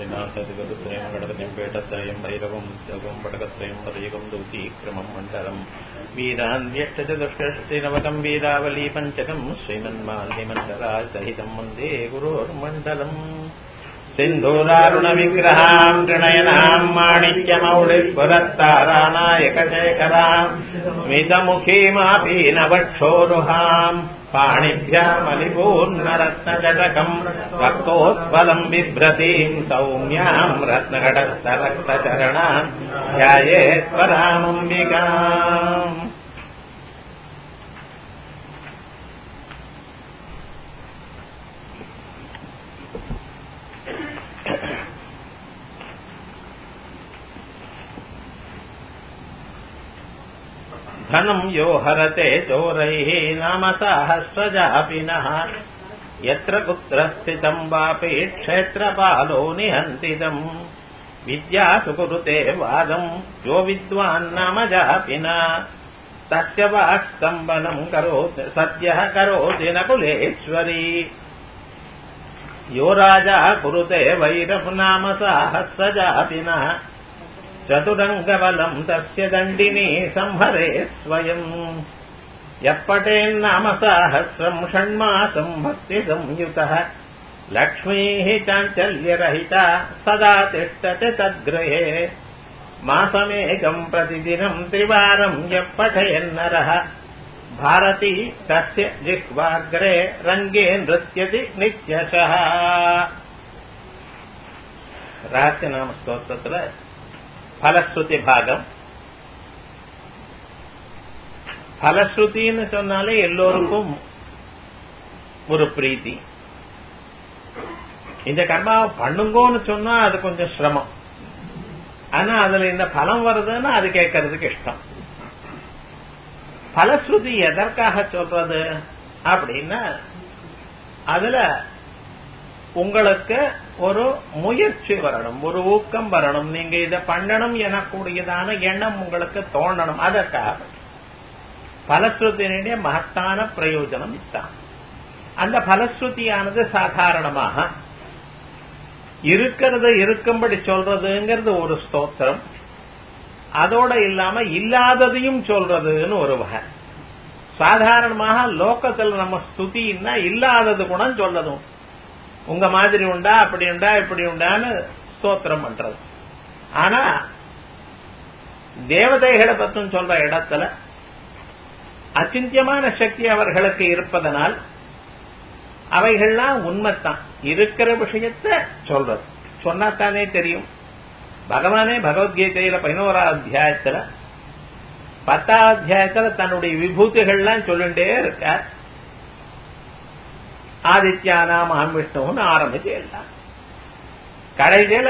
శ్రీనాథదిగదుత్రయం గణపతిం పేటత్రయం భైరవం జగం పటకత్రయం పదయుగం దౌతీక్రమం మండలం వీరాన్వ్యష్టచతుష్కృష్టినవకం వీరావలీ పంచకం శ్రీమన్మాల్యమండరాసహితం వందే గురోర్మండలం सिन्धूरारुणविग्रहाम् त्रिणयनाम् माणिक्यमौलिस्फुरत्तारानायकशेखराम् स्मितमुखीमापीनवक्षोरुहाम् पाणिभ्यामलिपूर्णरत्नजटकम् रक्तोत्पलम् बिभ्रतीम् सौम्याम् रत्नघटस्थरक्तचरणाम् ध्यायेत्परामम्बिकाम् धनम् यो हरते चोरैः नाम सहस्रजापिनः यत्र कुत्र स्थितम् वापि क्षेत्रपालो निहन्तितम् विद्यासु कुरुते वादम् यो विद्वान् नाम जापिना तस्य वाक्स्तम्बनम् करोति सद्यः करोति न कुलेश्वरी यो राजा कुरुते वैरम् नाम सहस्रजापिनः चतुरङ्गबलम् तस्य दण्डिनी संहरे स्वयम् यः पटेन्नाम साहस्रम् षण्मासम् भक्तिसंयुतः लक्ष्मीः चाञ्चल्यरहिता सदा तिष्ठति तद्गृहे मासमेकम् प्रतिदिनम् त्रिवारम् यः पठयन्नरः भारती तस्य जिह्वाग्रे रङ्गे नृत्यति नित्यशः रहस्यनामस्तोत्रத்துல பலஸ்ருதி பாகம் பலஸ்ருதின்னு சொன்னாலே எல்லோருக்கும் ஒரு பிரீத்தி இந்த கர்மாவை பண்ணுங்கோன்னு சொன்னா அது கொஞ்சம் சிரமம் ஆனா அதுல இந்த பலம் வருதுன்னா அது கேட்கறதுக்கு இஷ்டம் பலஸ்ருதி எதற்காக சொல்றது அப்படின்னா அதுல உங்களுக்கு ஒரு முயற்சி வரணும் ஒரு ஊக்கம் வரணும் நீங்க இதை பண்ணணும் எனக்கூடியதான எண்ணம் உங்களுக்கு தோணணும் அதற்காக பலஸ்ருத்தினுடைய மகத்தான பிரயோஜனம் இதுதான் அந்த பலஸ்ருதியானது சாதாரணமாக இருக்கிறத இருக்கும்படி சொல்றதுங்கிறது ஒரு ஸ்தோத்திரம் அதோட இல்லாம இல்லாததையும் சொல்றதுன்னு ஒரு வகை சாதாரணமாக லோக்கத்தில் நம்ம ஸ்துதின்னா இல்லாதது கூட சொல்லதும் உங்க மாதிரி உண்டா அப்படி உண்டா இப்படி உண்டான்னு ஸ்தோத்திரம் பண்றது ஆனா தேவதைகளை பத்தும் சொல்ற இடத்துல அச்சிந்தியமான சக்தி அவர்களுக்கு இருப்பதனால் அவைகள்லாம் உண்மைத்தான் இருக்கிற விஷயத்த சொல்றது சொன்னாத்தானே தெரியும் பகவானே பகவத்கீதையில பதினோரா அத்தியாயத்துல பத்தாம் அத்தியாயத்துல தன்னுடைய விபூதிகள்லாம் சொல்லிட்டே இருக்கார் ஆதித்யானாம் அகம் விஷ்ணுன்னு ஆரம்பிச்சு எல்லாம் கடைசியில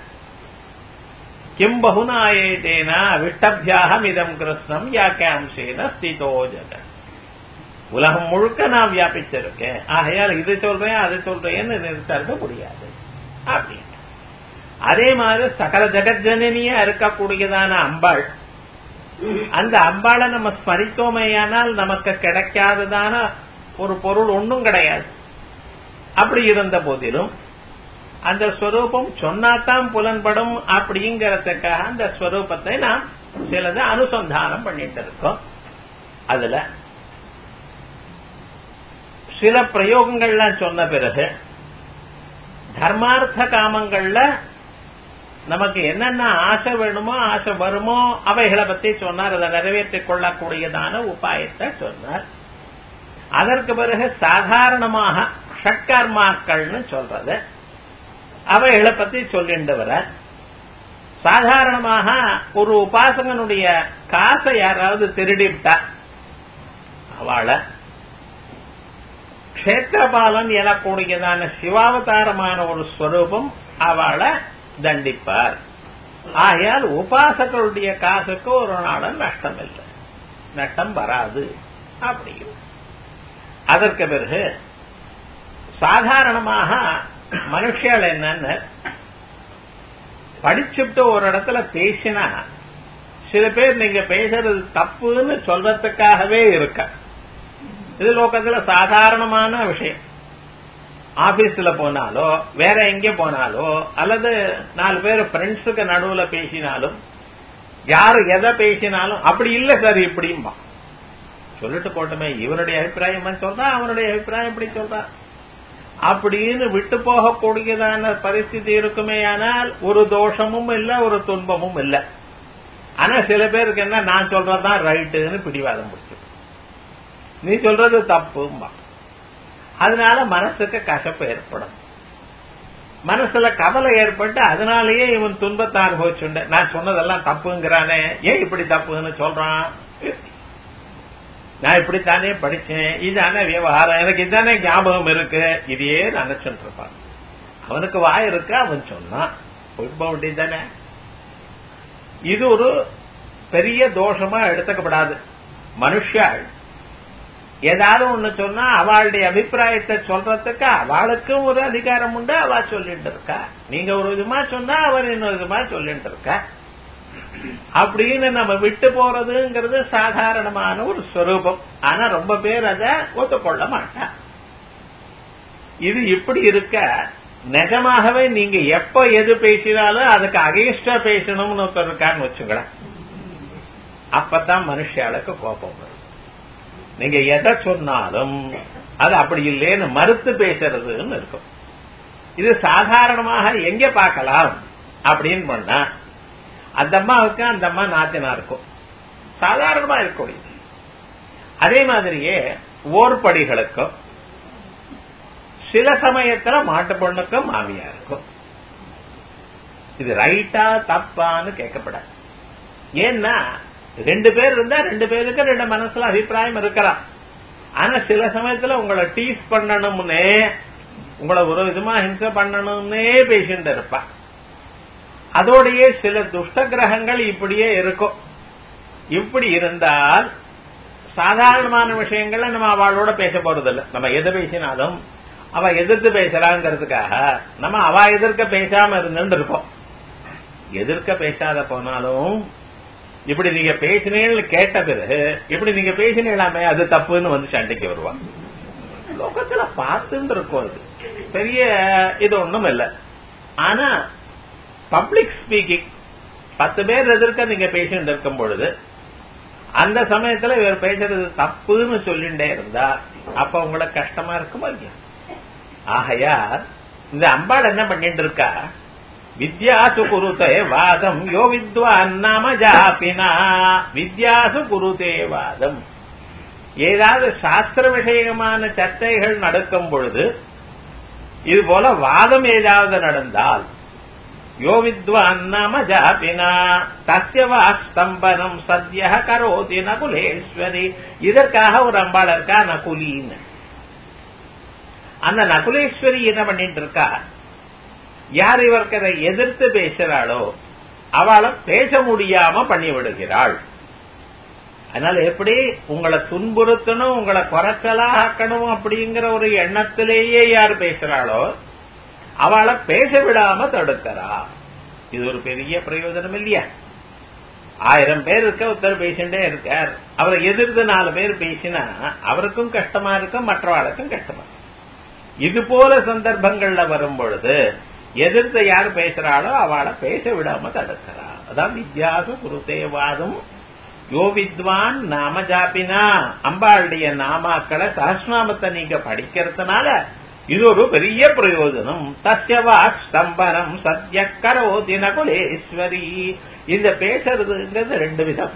கிம் பகுநாயேதேனா விஷ்டபியாகம் இதம் கிருஷ்ணம் யாக்கியாம்சேன ஸ்திதோ ஜெகன் உலகம் முழுக்க நான் வியாபிச்சிருக்கேன் ஆகையால் இது சொல்றேன் அது சொல்றேன்னு நிறுத்த முடியாது அப்படின்னு அதே மாதிரி சகல ஜெகஜனனியா இருக்கக்கூடியதான அம்பாள் அந்த அம்பாளை நம்ம ஸ்மரித்தோமையானால் நமக்கு கிடைக்காததான ஒரு பொருள் ஒன்றும் கிடையாது அப்படி இருந்த போதிலும் அந்த ஸ்வரூபம் சொன்னாதான் புலன்படும் அப்படிங்கறதுக்காக அந்த ஸ்வரூபத்தை நாம் சிலது அனுசந்தானம் பண்ணிட்டு இருக்கோம் அதுல சில பிரயோகங்கள்லாம் சொன்ன பிறகு தர்மார்த்த காமங்கள்ல நமக்கு என்னென்ன ஆசை வேணுமோ ஆசை வருமோ அவைகளை பத்தி சொன்னார் அதை நிறைவேற்றிக் கொள்ளக்கூடியதான உபாயத்தை சொன்னார் அதற்கு பிறகு சாதாரணமாக ஷட்கர்மாக்கள்னு சொல்றது அவைகளை பத்தி சொல்லிட்டு வர சாதாரணமாக ஒரு உபாசகனுடைய காசை யாராவது திருடிவிட்டா அவளை கஷேத்திரபாலன் எனக்கூடியதான சிவாவதாரமான ஒரு ஸ்வரூபம் அவளை தண்டிப்பார் ஆகையால் உபாசகருடைய காசுக்கு ஒரு நாளும் நஷ்டம் இல்லை நஷ்டம் வராது அப்படிங்கிறது அதற்கு பிறகு சாதாரணமாக மனுஷியால் என்னன்னு படிச்சுட்டு ஒரு இடத்துல பேசினா சில பேர் நீங்க பேசுறது தப்புன்னு சொல்றதுக்காகவே இருக்க இது லோகத்துல சாதாரணமான விஷயம் ஆபீஸ்ல போனாலோ வேற எங்க போனாலோ அல்லது நாலு பேர் ஃப்ரெண்ட்ஸுக்கு நடுவுல பேசினாலும் யாரு எதை பேசினாலும் அப்படி இல்ல சார் இப்படிம்பா சொல்லிட்டு போட்டோமே இவனுடைய அபிப்பிராயம் சொல்றா அவனுடைய அபிப்பிராயம் இப்படி சொல்றான் அப்படின்னு விட்டு போகக்கூடியதான பரிஸ்திதி இருக்குமே ஆனால் ஒரு தோஷமும் இல்ல ஒரு துன்பமும் இல்ல ஆனா சில பேருக்கு என்ன நான் சொல்றதுதான் ரைட்டுன்னு பிடிவாதம் பிடிச்சு நீ சொல்றது தப்பும்பா அதனால மனசுக்கு கசப்பு ஏற்படும் மனசுல கவலை ஏற்பட்டு அதனாலேயே இவன் துன்பத்தை அனுபவிச்சுண்ட நான் சொன்னதெல்லாம் தப்புங்கிறானே ஏன் இப்படி தப்புன்னு சொல்றான் நான் இப்படித்தானே படிச்சேன் இதானே விவகாரம் எனக்கு இதானே ஞாபகம் இருக்கு இதையே நினைச்சுட்டு இருப்பான் அவனுக்கு வாய் இருக்கு அவன் சொன்னான் போய் தானே இது ஒரு பெரிய தோஷமா எடுத்துக்கப்படாது மனுஷாள் ஏதாவது ஒண்ணு சொன்னா அவளுடைய அபிப்பிராயத்தை சொல்றதுக்கு அவளுக்கும் ஒரு அதிகாரம் உண்டு அவ சொல்லிட்டு இருக்கா நீங்க ஒரு விதமா சொன்னா அவர் இன்னொரு விதமா சொல்லிட்டு இருக்கா அப்படின்னு நம்ம விட்டு போறதுங்கிறது சாதாரணமான ஒரு ஸ்வரூபம் ஆனா ரொம்ப பேர் அதை ஒத்துக்கொள்ள மாட்டா இது இப்படி இருக்க நிஜமாகவே நீங்க எப்ப எது பேசினாலும் அதுக்கு அகேன்ஸ்டா பேசணும்னு ஒருத்தர் இருக்கான்னு வச்சுங்களேன் அப்பதான் மனுஷாளுக்கு கோபம் வரும் நீங்க எதை சொன்னாலும் அது அப்படி இல்லைன்னு மறுத்து பேசுறதுன்னு இருக்கும் இது சாதாரணமாக எங்க பார்க்கலாம் அப்படின்னு பண்ணா அந்த அம்மாவுக்கு அந்த அம்மா நாத்தினா இருக்கும் சாதாரணமா இருக்கும் அதே மாதிரியே ஓர்படிகளுக்கும் சில சமயத்துல மாட்டு பொண்ணுக்கும் மாமியா இருக்கும் இது ரைட்டா தப்பான்னு கேட்கப்படாது ஏன்னா ரெண்டு பேர் இருந்தா ரெண்டு பேருக்கு ரெண்டு மனசுல அபிப்பிராயம் இருக்கலாம் ஆனா சில சமயத்துல உங்களை டீஸ் பண்ணணும்னே உங்களை ஒரு விதமா ஹிம்சை பண்ணணும்னே பேசிட்டு இருப்பா அதோடையே சில துஷ்ட கிரகங்கள் இப்படியே இருக்கும் இப்படி இருந்தால் சாதாரணமான விஷயங்கள்ல நம்ம அவளோட பேச போறதில்ல நம்ம எதை பேசினாலும் அவ எதிர்த்து பேசலாங்கிறதுக்காக நம்ம அவ எதிர்க்க பேசாம இருந்துட்டு இருக்கோம் எதிர்க்க பேசாத போனாலும் இப்படி நீங்க பேசினீங்கன்னு கேட்ட பிறகு இப்படி நீங்க பேசினீங்களாமே அது தப்புன்னு வந்து சண்டைக்கு வருவான் லோகத்துல பார்த்துட்டு இருக்கும் அது பெரிய இது ஒண்ணும் இல்லை ஆனா பப்ளிக் ஸ்பீக்கிங் பத்து பேர் எதிர்க்க நீங்க பேசிட்டு இருக்கும் பொழுது அந்த சமயத்துல இவர் பேசுறது தப்புன்னு சொல்லிட்டே இருந்தா அப்ப உங்களுக்கு கஷ்டமா இருக்குமா இல்லையா ஆகையா இந்த அம்பாள் என்ன பண்ணிட்டு இருக்கா வித்யாசு குருதே வாதம் யோ வித்வான் நாம ஜாபினா வித்யாசு குருதே வாதம் ஏதாவது சாஸ்திர விஷயமான சர்ச்சைகள் நடக்கும் பொழுது இது போல வாதம் ஏதாவது நடந்தால் யோ வித்வான் நாம ஜாபினா தஸ்ய வாஸ்தம்பனம் சத்ய கரோதி நகுலேஸ்வரி இதற்காக ஒரு அம்பாள் இருக்கா நகுலின்னு அந்த நகுலேஸ்வரி என்ன பண்ணிட்டு இருக்கா யார் இவருக்கு அதை எதிர்த்து பேசுறாளோ அவளை பேச முடியாம பண்ணி விடுகிறாள் அதனால எப்படி உங்களை துன்புறுத்தணும் உங்களை குறைச்சலா ஆக்கணும் அப்படிங்கிற ஒரு எண்ணத்திலேயே யார் பேசுறாளோ அவளை பேச விடாம தடுக்கிறா இது ஒரு பெரிய பிரயோஜனம் இல்லையா ஆயிரம் பேர் இருக்க ஒருத்தர் பேசிட்டே இருக்கார் அவரை எதிர்த்து நாலு பேர் பேசினா அவருக்கும் கஷ்டமா இருக்கும் மற்றவாளுக்கும் கஷ்டமா இது போல சந்தர்ப்பங்கள்ல வரும் பொழுது எதிர்த்து யார் பேசுறாளோ அவளை பேச விடாம தடுக்கிறா அதான் வித்யாசு குருதேவாதும் யோ வித்வான் நாம ஜாபினா அம்பாளுடைய நாமாக்களை சஹஸ்நாமத்தை நீங்க படிக்கிறதுனால இது ஒரு பெரிய பிரயோஜனம் தஸ்யவா ஸ்தம்பனம் சத்ய கரோதி நகுலேஸ்வரி இந்த பேசுறதுங்கிறது ரெண்டு விதம்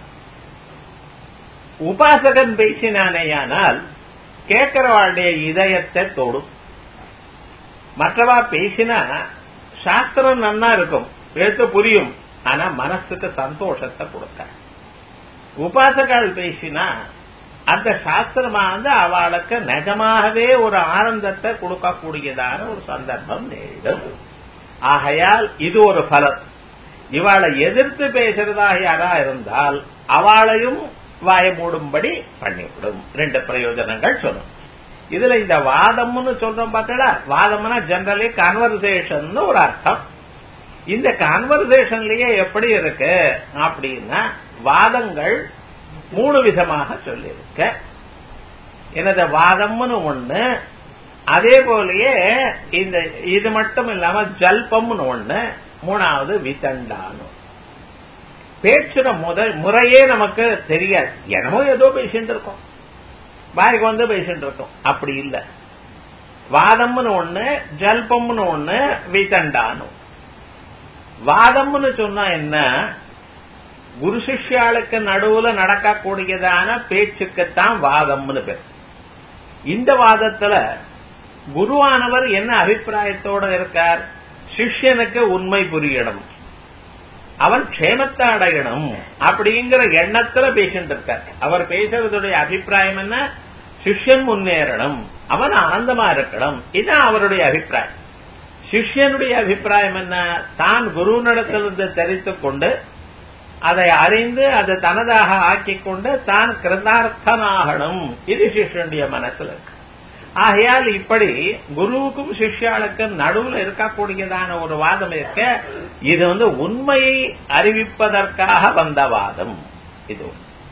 உபாசகன் பேசினானேயானால் கேட்கிறவாளுடைய இதயத்தை தொடும் மற்றவா பேசினா சாஸ்திரம் நன்னா இருக்கும் எழுத்து புரியும் ஆனா மனசுக்கு சந்தோஷத்தை கொடுக்க உபாசகால் பேசினா அந்த சாஸ்திரமானது அவளுக்கு நிஜமாகவே ஒரு ஆனந்தத்தை கொடுக்கக்கூடியதான ஒரு சந்தர்ப்பம் நேரிடும் ஆகையால் இது ஒரு பலம் இவாளை எதிர்த்து பேசுறதாக யாரா இருந்தால் அவளையும் வாய மூடும்படி பண்ணிவிடும் ரெண்டு பிரயோஜனங்கள் சொல்லும் இதுல இந்த வாதம்னு சொல்றோம் பார்த்தா வாதம்னா ஜெனரலி கான்வர்சேஷன் ஒரு அர்த்தம் இந்த கான்வர்சேஷன்லயே எப்படி இருக்கு அப்படின்னா வாதங்கள் மூணு விதமாக சொல்லியிருக்க எனது வாதம்னு ஒண்ணு அதே போலயே இந்த இது மட்டும் இல்லாம ஜல்பம்னு ஒண்ணு மூணாவது விதண்டான்னு பேச்சுற முத முறையே நமக்கு தெரியாது என்னமோ ஏதோ பேசிட்டு இருக்கோம் வாய்க்கு வந்து பேசிட்டு இருக்கோம் அப்படி இல்ல வாதம்னு ஒண்ணு ஜல்பம்னு ஒண்ணு விதண்டான்னு வாதம்னு சொன்னா என்ன குரு சிஷ்யாளுக்கு நடுவுல நடக்கக்கூடியதான பேச்சுக்குத்தான் வாதம்னு பேர் இந்த வாதத்துல குருவானவர் என்ன அபிப்பிராயத்தோட இருக்கார் சிஷ்யனுக்கு உண்மை புரியணும் அவன் க்ஷேமத்தை அடையணும் அப்படிங்கிற எண்ணத்துல பேசிட்டு இருக்கார் அவர் பேசுறதுடைய அபிப்பிராயம் என்ன சிஷ்யன் முன்னேறணும் அவன் ஆனந்தமா இருக்கணும் இதுதான் அவருடைய அபிப்பிராயம் சிஷ்யனுடைய அபிப்பிராயம் என்ன தான் குருவினிடத்திலிருந்து தெரித்துக் கொண்டு அதை அறிந்து அதை தனதாக ஆக்கிக் கொண்டு தான் கிருதார்த்தனாகணும் இது சிஷ்யனுடைய மனசுல இருக்கு ஆகையால் இப்படி குருவுக்கும் சிஷ்யாளுக்கும் நடுவில் இருக்கக்கூடியதான ஒரு வாதம் இருக்க இது வந்து உண்மையை அறிவிப்பதற்காக வந்த வாதம் இது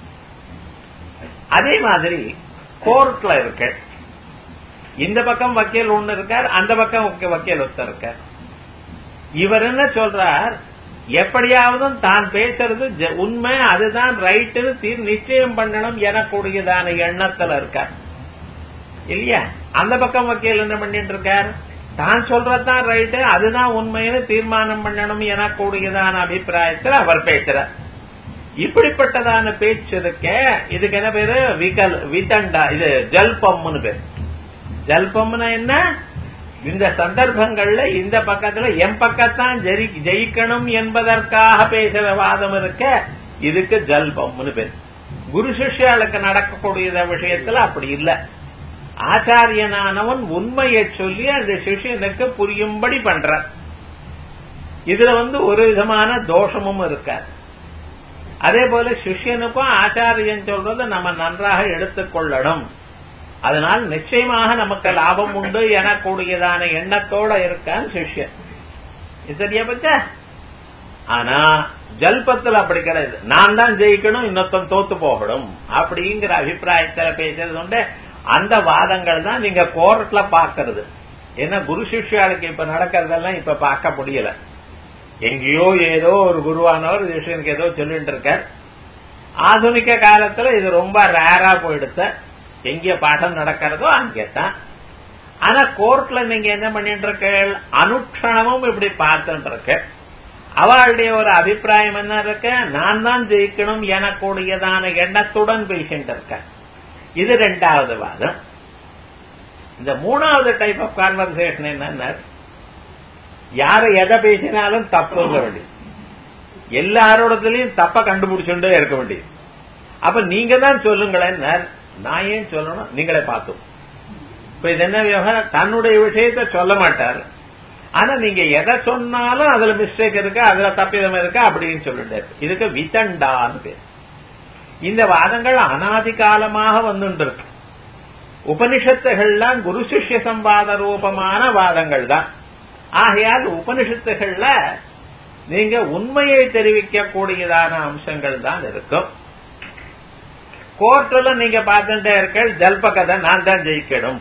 அதே மாதிரி கோர்ட்ல இருக்க இந்த பக்கம் வக்கீல் ஒண்ணு இருக்கார் அந்த பக்கம் வக்கீல் ஒருத்தர் இருக்கார் இவர் என்ன சொல்றார் எப்படியாவது தான் பேசுறது உண்மை அதுதான் ரைட்டுன்னு தீர் நிச்சயம் பண்ணணும் எனக்கூடியதான எண்ணத்துல இருக்கார் இல்லையா அந்த பக்கம் வக்கீல் என்ன பண்ணிட்டு இருக்கார் தான் சொல்றதுதான் ரைட்டு அதுதான் உண்மைன்னு தீர்மானம் பண்ணணும் எனக்கூடியதான அபிப்பிராயத்தில் அவர் பேசுறார் இப்படிப்பட்டதான பேச்சு இருக்க இதுக்கு என்ன பேரு விகல் விதண்டா இது ஜல்பம்னு பேரு ஜல்பம்னா என்ன இந்த சந்தர்ப்பங்கள்ல இந்த பக்கத்துல என் பக்கத்தான் ஜெயிக்கணும் என்பதற்காக பேசுற வாதம் இருக்க இதுக்கு ஜல்பம்னு பேர் குரு சிஷ்யாளுக்கு நடக்கக்கூடிய விஷயத்துல அப்படி இல்ல ஆச்சாரியனானவன் உண்மையை சொல்லி அந்த சிஷ்யனுக்கு புரியும்படி பண்ற இதுல வந்து ஒரு விதமான தோஷமும் இருக்காது அதே போல சிஷ்யனுக்கும் ஆச்சாரியன் சொல்றதை நம்ம நன்றாக எடுத்துக்கொள்ளணும் அதனால் நிச்சயமாக நமக்கு லாபம் உண்டு எனக்கூடியதான எண்ணத்தோட இருக்கான் சிஷ்யன் சரியா பச்சா ஆனா ஜல்பத்தில் அப்படி கிடையாது நான் தான் ஜெயிக்கணும் இன்னொருத்தன் தோத்து போகணும் அப்படிங்கிற அபிப்பிராயத்துல பேசுறது உண்டு அந்த வாதங்கள் தான் நீங்க கோர்ட்ல பாக்குறது ஏன்னா குரு சிஷ்யாளுக்கு இப்ப நடக்கிறதெல்லாம் இப்ப பார்க்க முடியல எங்கேயோ ஏதோ ஒரு குருவானவர் சிஷ்யனுக்கு ஏதோ சொல்லிட்டு இருக்கார் ஆதுனிக காலத்துல இது ரொம்ப ரேரா போயிடுத்த எங்க பாடம் நடக்கிறதோ அங்கேதான் ஆனா கோர்ட்ல நீங்க என்ன பண்ணிட்டு இருக்க அனுக்ஷணமும் இப்படி பார்த்துட்டு இருக்க அவளுடைய ஒரு அபிப்பிராயம் என்ன இருக்க நான் தான் ஜெயிக்கணும் எனக்கூடியதான எண்ணத்துடன் பேசிட்டு இருக்க இது ரெண்டாவது வாதம் இந்த மூணாவது டைப் ஆஃப் கான்வர்சேஷன் என்னன்னா யாரு எதை பேசினாலும் தப்புங்க வேண்டியது எல்லாரோடத்துலயும் தப்ப கண்டுபிடிச்சுட்டே இருக்க வேண்டியது அப்ப நீங்க தான் சொல்லுங்களேன் நான் ஏன் சொல்லணும் நீங்களே பார்த்தோம் இப்ப இது என்ன விவகாரம் தன்னுடைய விஷயத்த சொல்ல மாட்டார் ஆனா நீங்க எதை சொன்னாலும் அதுல மிஸ்டேக் இருக்கு அதுல தப்பிதம் இருக்கு அப்படின்னு சொல்லிட்டு இதுக்கு விதண்டான்னு பேர் இந்த வாதங்கள் அனாதி காலமாக வந்துட்டு இருக்கு உபனிஷத்துகள்லாம் குரு சிஷ்ய சம்பாத ரூபமான வாதங்கள் தான் ஆகையால் உபனிஷத்துகள்ல நீங்க உண்மையை தெரிவிக்கக்கூடியதான அம்சங்கள் தான் இருக்கும் கோர்ட்ல நீங்க பார்த்துட்டே இருக்க ஜல்ப கதை நான் தான் ஜெயிக்கணும்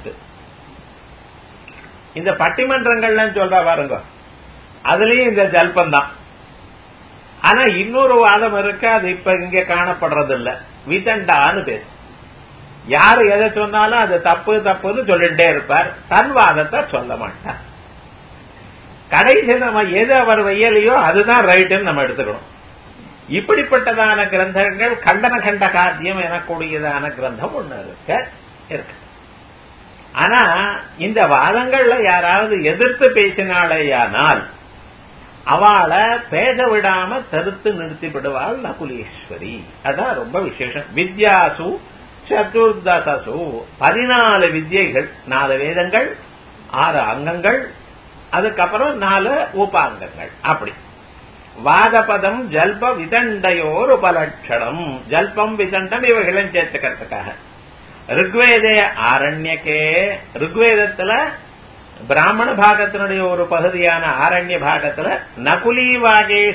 இந்த பட்டிமன்றங்கள்லாம் சொல்ற பாருங்க அதுலயும் இந்த ஜல்பம் தான் ஆனா இன்னொரு வாதம் இருக்கு அது இப்ப இங்க காணப்படுறது இல்ல விதண்டான்னு பேர் யாரு எதை சொன்னாலும் அது தப்பு தப்புன்னு சொல்லிட்டே இருப்பார் தன் வாதத்தை சொல்ல மாட்டார் கடைசி நம்ம எது அவர் வையலையோ அதுதான் ரைட்டுன்னு நம்ம எடுத்துக்கணும் இப்படிப்பட்டதான கிரந்தங்கள் கண்டன கண்ட காத்தியம் எனக்கூடியதான கிரந்தம் ஒண்ணு இருக்க இருக்கு ஆனா இந்த வாதங்கள்ல யாராவது எதிர்த்து பேசினாலேயானால் அவளை பேச விடாம தடுத்து நிறுத்தி விடுவாள் நகுலேஸ்வரி அதான் ரொம்ப விசேஷம் வித்யாசு சதுர்தசு பதினாலு வித்யைகள் நாலு வேதங்கள் ஆறு அங்கங்கள் அதுக்கப்புறம் நாலு உபாங்கங்கள் அப்படி வாதபதம் ஜல்ப விதண்டையோர் உபலட்சணம் ஜல்பம் விதண்டம் இவைகளும் சேர்த்துக்கிறதுக்காக ருக்வேதே ஆரண்யக்கே ருக்வேதத்துல பிராமண பாகத்தினுடைய ஒரு பகுதியான ஆரண்ய பாகத்துல நகுலி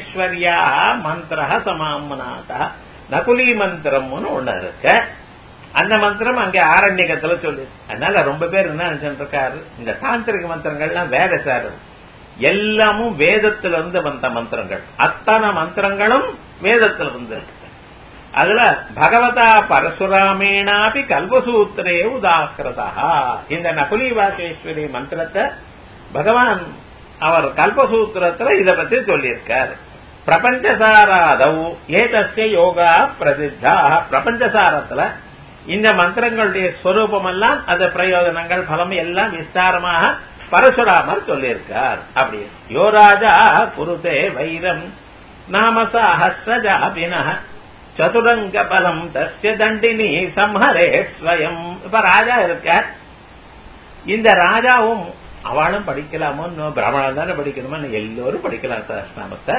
வாகேஸ்வரியா மந்திர சமாமனாத நகுலி மந்திரம்னு ஒண்ணு இருக்கு அந்த மந்திரம் அங்க ஆரண்யகத்துல சொல்லு அதனால ரொம்ப பேர் என்ன நினைச்சுட்டு இருக்காரு இந்த தாந்திரிக மந்திரங்கள்லாம் வேற சார் எல்லாமும் வேதத்துல இருந்து வந்த மந்திரங்கள் அத்தனை மந்திரங்களும் வேதத்துல இருந்து இருக்கு அதுல பகவதா பரசுராமேனாபி கல்வசூத்திரே உதாகிருதா இந்த நகுலி வாசேஸ்வரி மந்திரத்தை பகவான் அவர் கல்பசூத்திரத்துல இத பத்தி சொல்லியிருக்கார் பிரபஞ்சசாராதவ் ஏதஸ்ய யோகா பிரசித்தா பிரபஞ்சசாரத்துல இந்த மந்திரங்களுடைய ஸ்வரூபம் எல்லாம் அது பிரயோஜனங்கள் பலம் எல்லாம் விஸ்தாரமாக பரசுராமர் சொல்லியிருக்கார் அப்படி யோ ராஜா குருதே வைரம் நாம சஹசிரஜாபின சதுரங்க பலம் தஸ்ய தண்டினி சம்ஹரே ஸ்வயம் இப்ப ராஜா இருக்கார் இந்த ராஜாவும் அவளும் படிக்கலாமோ பிராமணன் தானே படிக்கணுமா எல்லோரும் படிக்கலாம் சஹஸ்ரநாமத்தை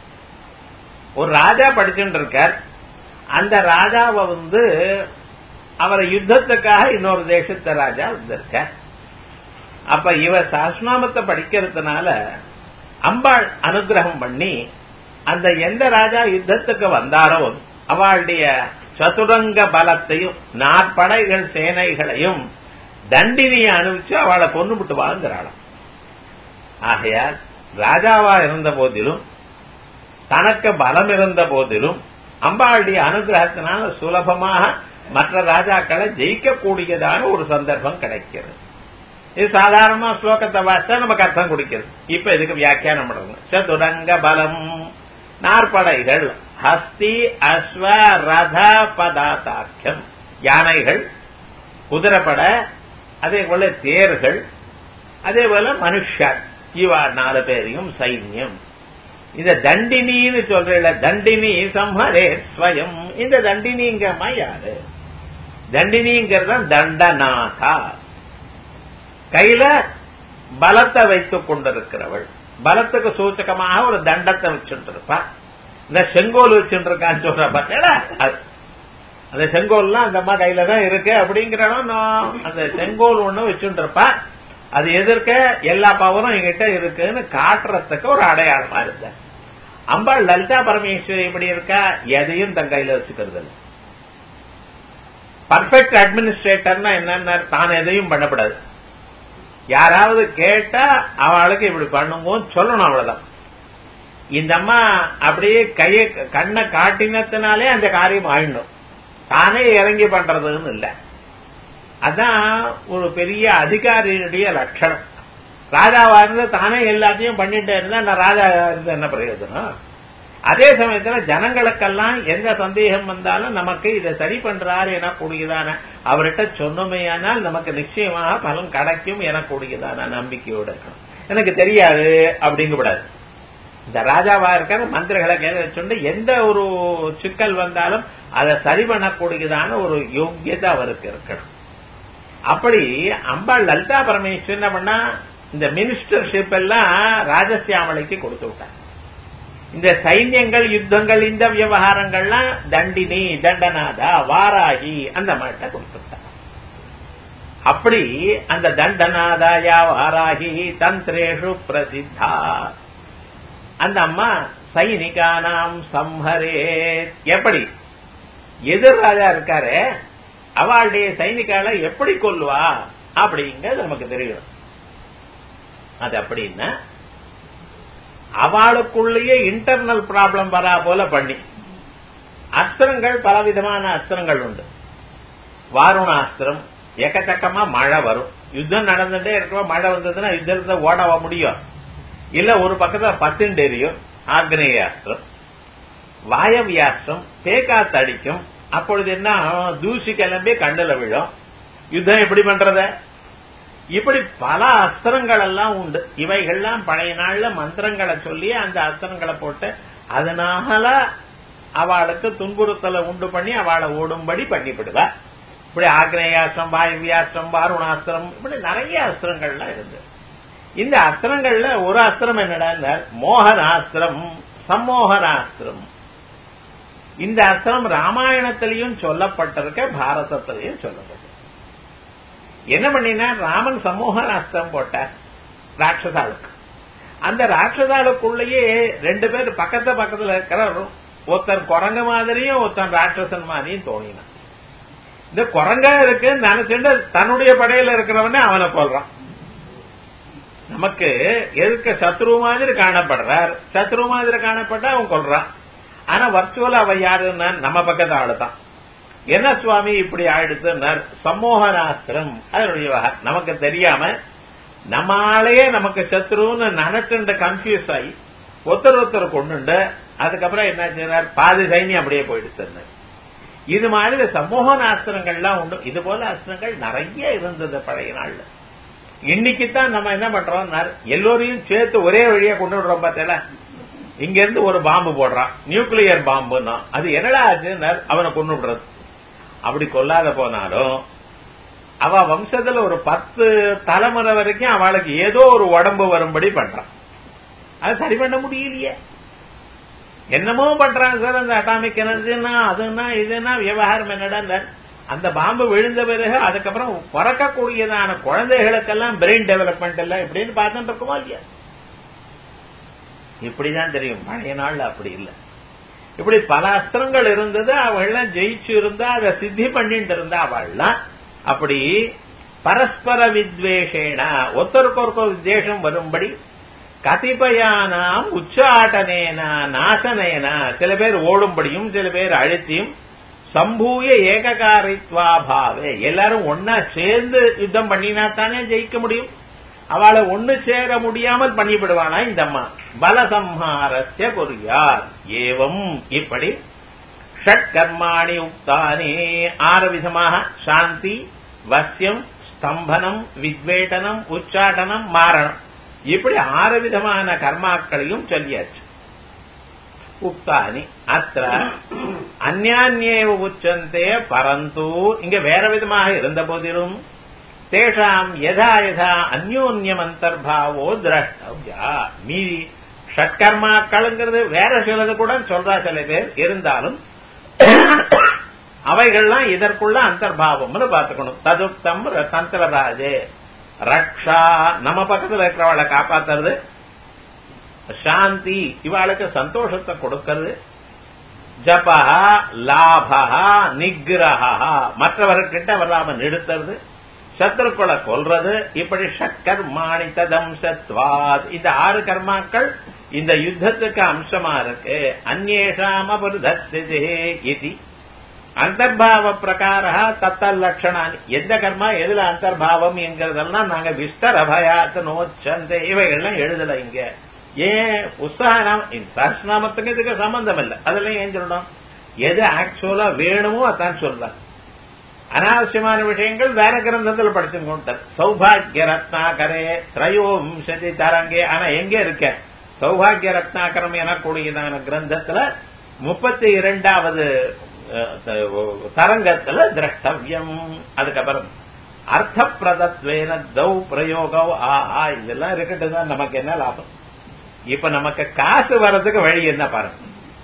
ஒரு ராஜா படிச்சுட்டு இருக்கார் அந்த ராஜாவை வந்து அவரை யுத்தத்துக்காக இன்னொரு தேசத்த ராஜா வந்திருக்கார் அப்ப இவ சஹஸ்ரநாமத்தை படிக்கிறதுனால அம்பாள் அனுகிரகம் பண்ணி அந்த எந்த ராஜா யுத்தத்துக்கு வந்தாரோ அவளுடைய சதுரங்க பலத்தையும் நாற்படைகள் சேனைகளையும் தண்டினியை அனுப்பிச்சு அவளை கொண்டு விட்டு வாழ்ந்துறாளாம் ஆகையால் ராஜாவா இருந்த போதிலும் தனக்கு பலம் இருந்த போதிலும் அம்பாளுடைய அனுகிரகத்தினால சுலபமாக மற்ற ராஜாக்களை ஜெயிக்கக்கூடியதான ஒரு சந்தர்ப்பம் கிடைக்கிறது இது சாதாரணமா ஸ்லோகத்தை வாசித்தா நமக்கு அர்த்தம் குடிக்கிறது இப்ப இதுக்கு வியாக்கியானம் பண்ணுறது சதுரங்க பலம் நாற்படைகள் ஹஸ்தி அஸ்வ ரத பதாத்தாக்கியம் யானைகள் குதிரைப்பட அதே போல தேர்கள் அதே போல மனுஷர் இவா நாலு பேரையும் சைன்யம் இந்த தண்டினின்னு சொல்ற தண்டினி சம்ஹரே ஸ்வயம் இந்த தண்டினிங்கம்மா யாரு தண்டினிங்கிறது தண்டநாதா கையில பலத்தை வைத்துக் கொண்டிருக்கிறவள் பலத்துக்கு சூச்சகமாக ஒரு தண்டத்தை வச்சுட்டு இருப்பா இந்த செங்கோல் வச்சுட்டு இருக்கான்னு சொல்ற பார்த்தா அந்த செங்கோல்லாம் அந்த அம்மா கையில தான் இருக்கு அப்படிங்கிறனும் அந்த செங்கோல் ஒண்ணு வச்சுட்டு இருப்பா அது எதிர்க்க எல்லா பவரும் எங்கிட்ட இருக்குன்னு காட்டுறதுக்கு ஒரு அடையாளமா இருந்த அம்பாள் லலிதா பரமேஸ்வரி இப்படி இருக்கா எதையும் தன் கையில வச்சுக்கிறது இல்லை பர்ஃபெக்ட் அட்மினிஸ்ட்ரேட்டர்னா என்னன்னா தான் எதையும் பண்ணப்படாது யாராவது கேட்டா அவளுக்கு இப்படி பண்ணுங்கன்னு சொல்லணும் அவ்வளவுதான் இந்த அம்மா அப்படியே கைய கண்ணை காட்டினத்தினாலே அந்த காரியம் ஆயிடணும் தானே இறங்கி பண்றதுன்னு இல்லை அதான் ஒரு பெரிய அதிகாரியுடைய லட்சணம் ராஜாவா இருந்து தானே எல்லாத்தையும் பண்ணிட்டே இருந்தா நான் ராஜா இருந்து என்ன பிரயோஜனம் அதே சமயத்துல ஜனங்களுக்கெல்லாம் எந்த சந்தேகம் வந்தாலும் நமக்கு இதை சரி பண்றாரு எனக்கூடியதான அவர்கிட்ட சொன்னமையானால் நமக்கு நிச்சயமாக பலன் கிடைக்கும் எனக்கூடியதான நம்பிக்கையோடு இருக்கணும் எனக்கு தெரியாது அப்படிங்கக்கூடாது இந்த ராஜாவா இருக்கிற மந்திரங்களை கையில வச்சுட்டு எந்த ஒரு சிக்கல் வந்தாலும் அதை சரி பண்ணக்கூடியதான ஒரு யோக்கியதை அவருக்கு இருக்கணும் அப்படி அம்பாள் லலிதா பரமேஸ்வரன் என்ன பண்ணா இந்த மினிஸ்டர்ஷிப் எல்லாம் ராஜசியாமலைக்கு கொடுத்து விட்டாங்க இந்த சைன்யங்கள் யுத்தங்கள் இந்த விவகாரங்கள்லாம் தண்டினி தண்டநாதா வாராகி அந்த மாதிரிட்ட கொடுத்துட்டாங்க அப்படி அந்த தண்டநாதாயா வாராகி தந்திரேஷு பிரசித்தா அந்த அம்மா சைனிகானாம் சம்ஹரே எப்படி எதிர் ராஜா இருக்காரு அவளுடைய சைனிக்கால எப்படி கொல்லுவா அப்படிங்கிறது நமக்கு தெரியும் அது அப்படின்னா அவளுக்குள்ளேயே இன்டர்னல் ப்ராப்ளம் வரா போல பண்ணி அஸ்திரங்கள் பலவிதமான அஸ்திரங்கள் உண்டு வாருணாஸ்திரம் எக்கச்சக்கமா மழை வரும் யுத்தம் நடந்துட்டே இருக்கிற மழை வந்ததுன்னா யுத்தத்தை ஓடவ முடியும் இல்ல ஒரு பக்கத்துல பத்துண்டு எரியும் ஆக்னேயாஸ்திரம் வாயவியாஸ்திரம் தேக்காத்து அடிக்கும் அப்பொழுது என்ன தூசி கிளம்பி கண்ணுல விழும் யுத்தம் எப்படி பண்றத இப்படி பல அஸ்திரங்கள் எல்லாம் உண்டு இவைகள்லாம் பழைய நாள்ல மந்திரங்களை சொல்லி அந்த அஸ்திரங்களை போட்டு அதனால அவளுக்கு துன்புறுத்தலை உண்டு பண்ணி அவளை ஓடும்படி பண்ணிவிடுவா இப்படி ஆக்னேயாஸ்திரம் வாயுவியாஸ்திரம் வாருணாஸ்திரம் இப்படி நிறைய அஸ்திரங்கள்லாம் இருந்து இந்த அஸ்திரங்கள்ல ஒரு அஸ்திரம் என்னடா மோகனாஸ்திரம் சம்மோகனாஸ்திரம் இந்த அஸ்திரம் ராமாயணத்திலையும் சொல்லப்பட்டிருக்க பாரதத்திலையும் சொல்லப்பட்டிருக்கு என்ன பண்ணினா ராமன் சமூக அஸ்திரம் போட்டார் ராட்சசாளுக்கு அந்த ராட்சசாளுக்குள்ளேயே ரெண்டு பேர் பக்கத்து பக்கத்துல இருக்கிற ஒருத்தன் குரங்கு மாதிரியும் ஒருத்தன் ராட்சசன் மாதிரியும் தோணினான் இந்த குரங்கா இருக்குன்னு நினைச்சுட்டு தன்னுடைய படையில இருக்கிறவனே அவனை கொல்றான் நமக்கு எதுக்கு சத்ரு மாதிரி காணப்படுறார் சத்ரு மாதிரி காணப்பட்டா அவன் கொல்றான் ஆனா வர்ச்சுவலா அவன் யாருன்னா நம்ம பக்கத்து ஆளுதான் என்ன சுவாமி இப்படி ஆயிடுச்சுன்னார் சம்மோகனாஸ்திரம் அதனுடைய வகை நமக்கு தெரியாம நம்மாலேயே நமக்கு சத்ருன்னு நினைச்சுட்டு கன்ஃபியூஸ் ஆகி ஒருத்தர் ஒருத்தர் கொண்டுண்டு அதுக்கப்புறம் என்ன செய்யறார் பாதி சைனியம் அப்படியே போயிடுச்சு இது மாதிரி சமூக அஸ்திரங்கள்லாம் உண்டு இது போல அஸ்திரங்கள் நிறைய இருந்தது பழைய நாள்ல இன்னைக்கு தான் நம்ம என்ன பண்றோம் எல்லோரையும் சேர்த்து ஒரே வழியா கொண்டு விடுறோம் பார்த்தல இங்க இருந்து ஒரு பாம்பு போடுறான் நியூக்ளியர் பாம்புன்னா அது என்னடா ஆச்சுன்னு அவனை கொண்டு விடுறது அப்படி கொல்லாத போனாலும் அவ வம்சத்துல ஒரு பத்து தலைமுறை வரைக்கும் அவளுக்கு ஏதோ ஒரு உடம்பு வரும்படி பண்றான் அது சரி பண்ண முடியலையே என்னமோ பண்றாங்க சார் அந்த அட்டாமிக் எனர்ஜினா அதுனா இதுனா விவகாரம் என்னடா அந்த பாம்பு விழுந்த பிறகு அதுக்கப்புறம் பிறக்கக்கூடியதான குழந்தைகளுக்கெல்லாம் பிரெயின் டெவலப்மெண்ட் எல்லாம் இப்படின்னு பார்த்துட்டு இருக்குமா இல்லையா இப்படிதான் தெரியும் பழைய நாள்ல அப்படி இல்லை இப்படி பல அஸ்திரங்கள் இருந்தது அவள்லாம் ஜெயிச்சு இருந்தா அதை சித்தி பண்ணிட்டு இருந்தா அவள்லாம் அப்படி பரஸ்பர வித்வேஷேன ஒருத்தருக்கு ஒருத்தர் வித்வேஷம் வரும்படி கதிபயானாம் உச்சாட்டனேன நாசனேன சில பேர் ஓடும்படியும் சில பேர் அழுத்தியும் சம்பூய ஏககாரித்வாபாவே எல்லாரும் ஒன்னா சேர்ந்து யுத்தம் பண்ணினா தானே ஜெயிக்க முடியும் அவளை ஒண்ணு சேர முடியாமல் பண்ணிவிடுவானா இந்த அம்மா பலசம்ஹாரஸ்ய பொறியார் ஏவம் இப்படி ஷட்கர்மாணி உக்தானே ஆறு விதமாக சாந்தி வசியம் ஸ்தம்பனம் வித்வேட்டனம் உச்சாட்டனம் மாரணம் இப்படி ஆறு விதமான கர்மாக்களையும் சொல்லியாச்சு உக்தானி அத்த அந்யான்யேவ உச்சந்தே பரந்து இங்க வேற விதமாக இருந்த போதிலும் தேஷாம் யதா யதா அந்யோன்யம் அந்தர்பாவோ திரஷ்டவ்யா மீதி ஷட்கர்மாக்கள்ங்கிறது வேற சிலது கூட சொல்றா சில பேர் இருந்தாலும் அவைகள்லாம் இதற்குள்ள அந்தர்பாவம்னு பாத்துக்கணும் ததுப்தம் தந்திரராஜே ரக்ஷா நம்ம பக்கத்துல இருக்கிறவளை காப்பாத்துறது சாந்தி இவாளுக்கு சந்தோஷத்தை கொடுக்கிறது ஜபா லாபா நிகிரஹா மற்றவர்கிட்ட வராம நிறுத்துறது சத்ருக்களை கொல்றது இப்படி ஷட்கர்மாணி ததம்சத்வாத் இந்த ஆறு கர்மாக்கள் இந்த யுத்தத்துக்கு அம்சமா இருக்கு அந்நேஷாம் அபருதஸ்தி இது அந்தர்பாவ பிரகார தத்தல் லட்சணானி எந்த கர்மா எதுல அந்தர்பாவம் என்கிறதெல்லாம் நாங்க விஸ்தர் அபயாத் நோச்சந்த இவைகள்லாம் எழுதல இங்க ஏன் புஸ்தகம் சஹஸ்நாமத்துக்கு இதுக்கு சம்பந்தம் இல்லை அதெல்லாம் ஏன் சொல்லணும் எது ஆக்சுவலா வேணுமோ அதான் சொல்லலாம் அனாவசியமான விஷயங்கள் வேற கிரந்தத்தில் படிச்சுக்கொண்டார் சௌபாகிய ரத்னாகரே திரையோம்சதி தரங்கே ஆனா எங்க இருக்க சௌபாகிய ரத்னாகரம் எனக்கூடியதான கிரந்தத்துல முப்பத்தி இரண்டாவது தரங்கத்துல திரஷ்டவியம் அதுக்கப்புறம் அர்த்த பிரதத்வேன தௌ பிரயோகோ ஆஹா இதெல்லாம் இருக்கட்டும் தான் நமக்கு என்ன லாபம் இப்ப நமக்கு காசு வர்றதுக்கு வழி என்ன பாருங்க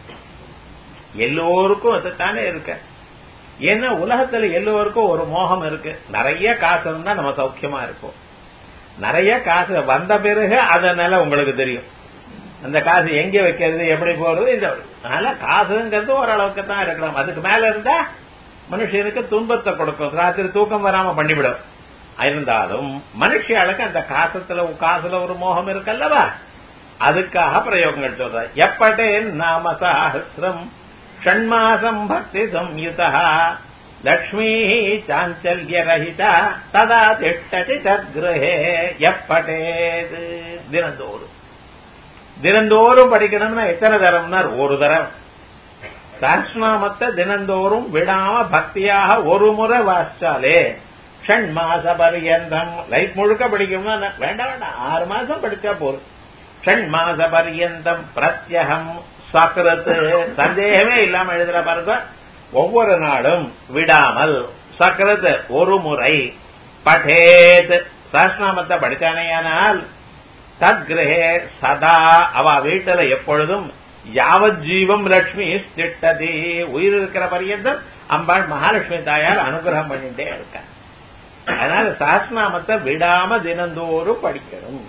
எல்லோருக்கும் அதுதானே இருக்க ஏன்னா உலகத்துல எல்லோருக்கும் ஒரு மோகம் இருக்கு நிறைய காசு இருந்தா நம்ம சௌக்கியமா இருப்போம் நிறைய காசு வந்த பிறகு அதனால உங்களுக்கு தெரியும் அந்த காசு எங்க வைக்கிறது எப்படி போறது இந்த அதனால காசுங்கிறது ஓரளவுக்கு தான் இருக்கலாம் அதுக்கு மேல இருந்தா மனுஷனுக்கு துன்பத்தை கொடுக்கும் ராத்திரி தூக்கம் வராம பண்ணிவிடும் இருந்தாலும் மனுஷியாளுக்கு அந்த காசத்துல காசுல ஒரு மோகம் இருக்கல்லவா அதுக்காக பிரயோகங்கள் சொல்ற எப்பட்டே நாம சஹசிரம் ஷண்மாசம் பக்தி சம்யுதா லக்ஷ்மீ சாஞ்சல்ய ரஹிதா ததா திட்டதி தத்கிரகே எப்பட்டேது தினந்தோறும் தினந்தோறும் படிக்கணும்னா எத்தனை தரம்னா ஒரு தரம் சஹஸ்நாமத்தை தினந்தோறும் விடாம பக்தியாக ஒரு முறை வாசிச்சாலே ஷண் மாச பரியந்தம் லைஃப் முழுக்க படிக்கணும்னா வேண்டாம் வேண்டாம் ஆறு மாசம் படிச்சா போதும் ஷண் மாச பரியந்தம் பிரத்யகம் சக்கரத்து சந்தேகமே இல்லாம எழுதுற பாருங்க ஒவ்வொரு நாளும் விடாமல் சக்கரத்து ஒரு முறை பட்டேத் சஹஸ்நாமத்தை படித்தானேயானால் தத்கிரகே சதா அவ வீட்டுல எப்பொழுதும் யாவத் ஜீவம் லட்சுமி திட்டதி உயிர் இருக்கிற பரியந்தம் அம்பாள் மகாலட்சுமி தாயார் அனுகிரகம் பண்ணிட்டே இருக்க அதனால சாஸ்நாமத்தை விடாம தினந்தோறும் படிக்கணும்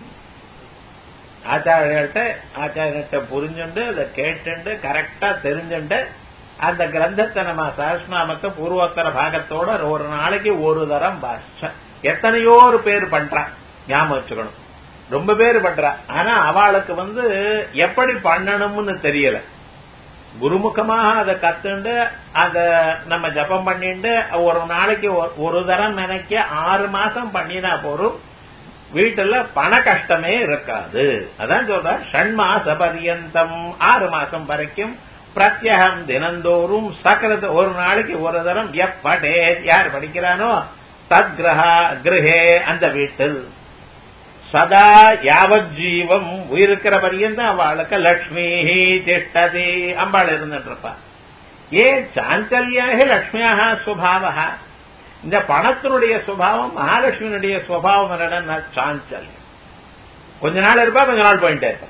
ஆச்சாரியர்கிட்ட ஆச்சாரியர்கிட்ட புரிஞ்சுண்டு அதை கேட்டுண்டு கரெக்டா தெரிஞ்சுண்டு அந்த கிரந்தத்தை நம்ம சஹஸ்நாமத்தை பூர்வோத்தர பாகத்தோட ஒரு நாளைக்கு ஒரு தரம் பாஷம் எத்தனையோ ஒரு பேர் பண்றா ஞாபகம் வச்சுக்கணும் ரொம்ப பேர் பண்றா ஆனா அவளுக்கு வந்து எப்படி பண்ணணும்னு தெரியல குருமுகமாக அதை கத்துண்டு அத நம்ம ஜபம் பண்ணிட்டு ஒரு நாளைக்கு ஒரு தரம் நினைக்க ஆறு மாசம் பண்ணினா போறோம் வீட்டுல பண கஷ்டமே இருக்காது அதான் சொல்ற ஷண்மாச பரியந்தம் ஆறு மாசம் வரைக்கும் பிரத்யகம் தினந்தோறும் சக்கரத்து ஒரு நாளைக்கு ஒரு தரம் எப்படே யார் படிக்கிறானோ தத் கிரகா கிரகே அந்த வீட்டில் சதா யாவத் ஜீவம் உயிருக்கிற பரியந்தம் அவளுக்கு லக்ஷ்மி திஷ்டதி அம்பாள் இருந்துட்டு இருப்பா ஏ சாஞ்சல்யாக லக்ஷ்மியாக சுபாவா இந்த பணத்தினுடைய சுபாவம் மகாலட்சுமியினுடைய சுபாவம் என்னன்னா சாஞ்சல்யம் கொஞ்ச நாள் இருப்பா கொஞ்ச நாள் போயிட்டே இருப்பா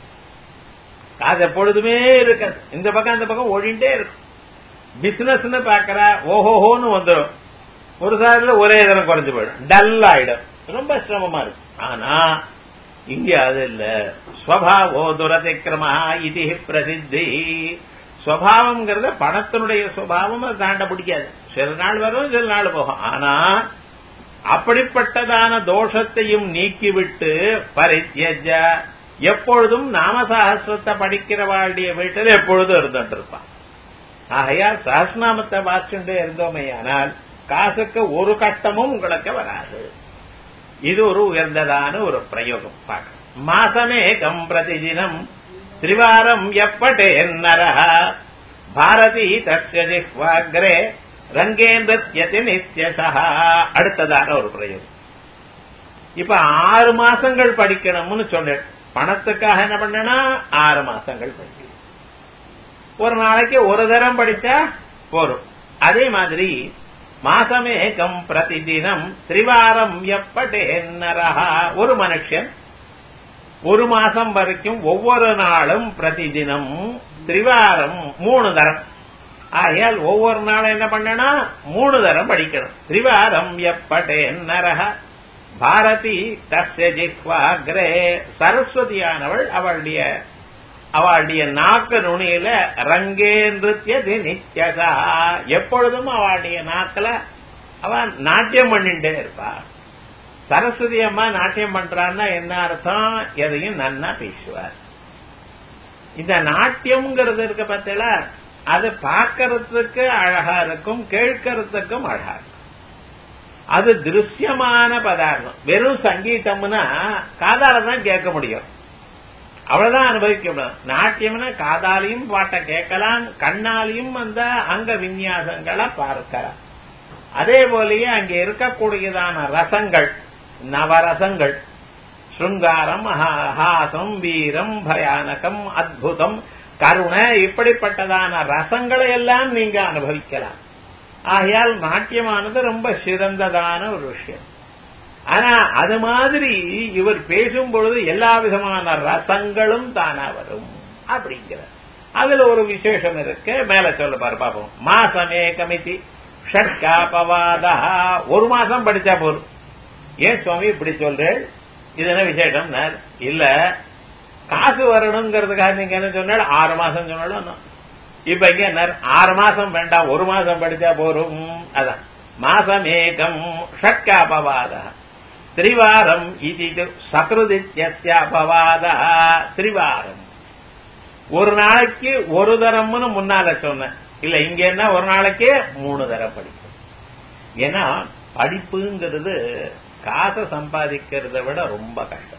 காசு எப்பொழுதுமே இருக்காது இந்த பக்கம் அந்த பக்கம் ஓடிண்டே இருக்கும் பிசினஸ்னு பாக்குறா ஓஹோஹோன்னு வந்துடும் ஒரு சாரில ஒரே தரம் குறைஞ்சு போயிடும் டல் ஆயிடும் ரொம்ப சிரமமா இருக்கும் ஆனா இங்க அது இல்ல ஸ்வபாவோ துரதிக்கிரமா இது பிரசித்தி ஸ்வபாவம்ங்கிறத பணத்தினுடைய சுவாவம் அது தாண்ட பிடிக்காது சில நாள் வரும் சில நாள் போகும் ஆனா அப்படிப்பட்டதான தோஷத்தையும் நீக்கிவிட்டு பரித்யஜ எப்பொழுதும் நாமசாகசிரத்தை படிக்கிறவாளுடைய வீட்டில் எப்பொழுதும் இருந்துட்டு இருப்பான் ஆகையால் சஹஸ்நாமத்தை வாச்சுட்டே இருந்தோமே ஆனால் காசுக்கு ஒரு கட்டமும் உங்களுக்கு வராது இது ஒரு உயர்ந்ததான ஒரு பிரயோகம் பார்க்க மாசமேகம் பிரதிதினம் திரிவாரம் எப்பட்டே நரஹ பாரதி தஸ்ய ஜிஹ்வாக்ரே ரங்கே நிருத்தியதி நித்யசா அடுத்ததான ஒரு பிரயோகம் இப்ப ஆறு மாசங்கள் படிக்கணும்னு சொன்னேன் பணத்துக்காக என்ன பண்ணனா ஆறு மாசங்கள் படிக்கணும் ஒரு நாளைக்கு ஒரு தரம் படிச்சா போரும் அதே மாதிரி மாசமேகம் பிரதிதினம் திரிவாரம் எப்பட்டே நரஹா ஒரு மனுஷன் ஒரு மாசம் வரைக்கும் ஒவ்வொரு நாளும் பிரதிதினம் திரிவாரம் மூணு தரம் ஆகையால் ஒவ்வொரு நாளும் என்ன பண்ணனா மூணு தரம் படிக்கணும் திரிவாரம் எப்பட்டே நரஹ பாரதி தஸ்ய ஜிஹ்வாக்ரே சரஸ்வதியானவள் அவளுடைய அவளுடைய நாக்கு நுனியில ரங்கே நிருத்தியதி நித்யதா எப்பொழுதும் அவளுடைய நாக்குல அவ நாட்டியம் பண்ணிட்டே இருப்பா சரஸ்வதி அம்மா நாட்டியம் பண்றான்னா என்ன அர்த்தம் எதையும் நன்னா பேசுவார் இந்த நாட்டியம்ங்கிறது இருக்க பார்த்தல அது பார்க்கறதுக்கு அழகா இருக்கும் கேட்கறதுக்கும் அழகா இருக்கும் அது திருஷ்யமான பதார்த்தம் வெறும் சங்கீதம்னா காதால தான் கேட்க முடியும் அவ்வளவுதான் அனுபவிக்க முடியும் நாட்டியம்னா காதாலையும் பாட்டை கேட்கலாம் கண்ணாலையும் அந்த அங்க விநியாசங்களை பார்க்கலாம் அதே போலயே அங்கே இருக்கக்கூடியதான ரசங்கள் நவரசங்கள் ஸ்ருங்காரம் ஹாசம் வீரம் பயானகம் அத்புதம் கருணை இப்படிப்பட்டதான ரசங்களை எல்லாம் நீங்க அனுபவிக்கலாம் ஆகையால் நாட்டியமானது ரொம்ப சிறந்ததான ஒரு விஷயம் ஆனா அது மாதிரி இவர் பேசும் பொழுது எல்லா விதமான ரசங்களும் தானா வரும் அப்படிங்கிற அதுல ஒரு விசேஷம் இருக்கு மேல சொல்ல பாரு பாப்போம் மாசமே கமிதி ஷட்காபவாதா ஒரு மாசம் படிச்சா போதும் ஏன் சுவாமி இப்படி சொல்றேன் இது என்ன விசேஷம் இல்ல காசு வரணுங்கிறதுக்காக நீங்க என்ன சொன்னால் ஆறு மாசம் சொன்னாலும் இப்ப இங்க என்ன ஆறு மாசம் வேண்டாம் ஒரு மாசம் படிச்சா போரும் அதான் மாசம் ஏகம் ஷட்காபவாத திரிவாரம் இது சக்ருதித்யபவாத திரிவாரம் ஒரு நாளைக்கு ஒரு தரம்னு முன்னால சொன்னேன் இல்ல இங்க என்ன ஒரு நாளைக்கே மூணு தரம் படிக்கும் ஏன்னா படிப்புங்கிறது காசை சம்பாதிக்கிறத விட ரொம்ப கஷ்டம்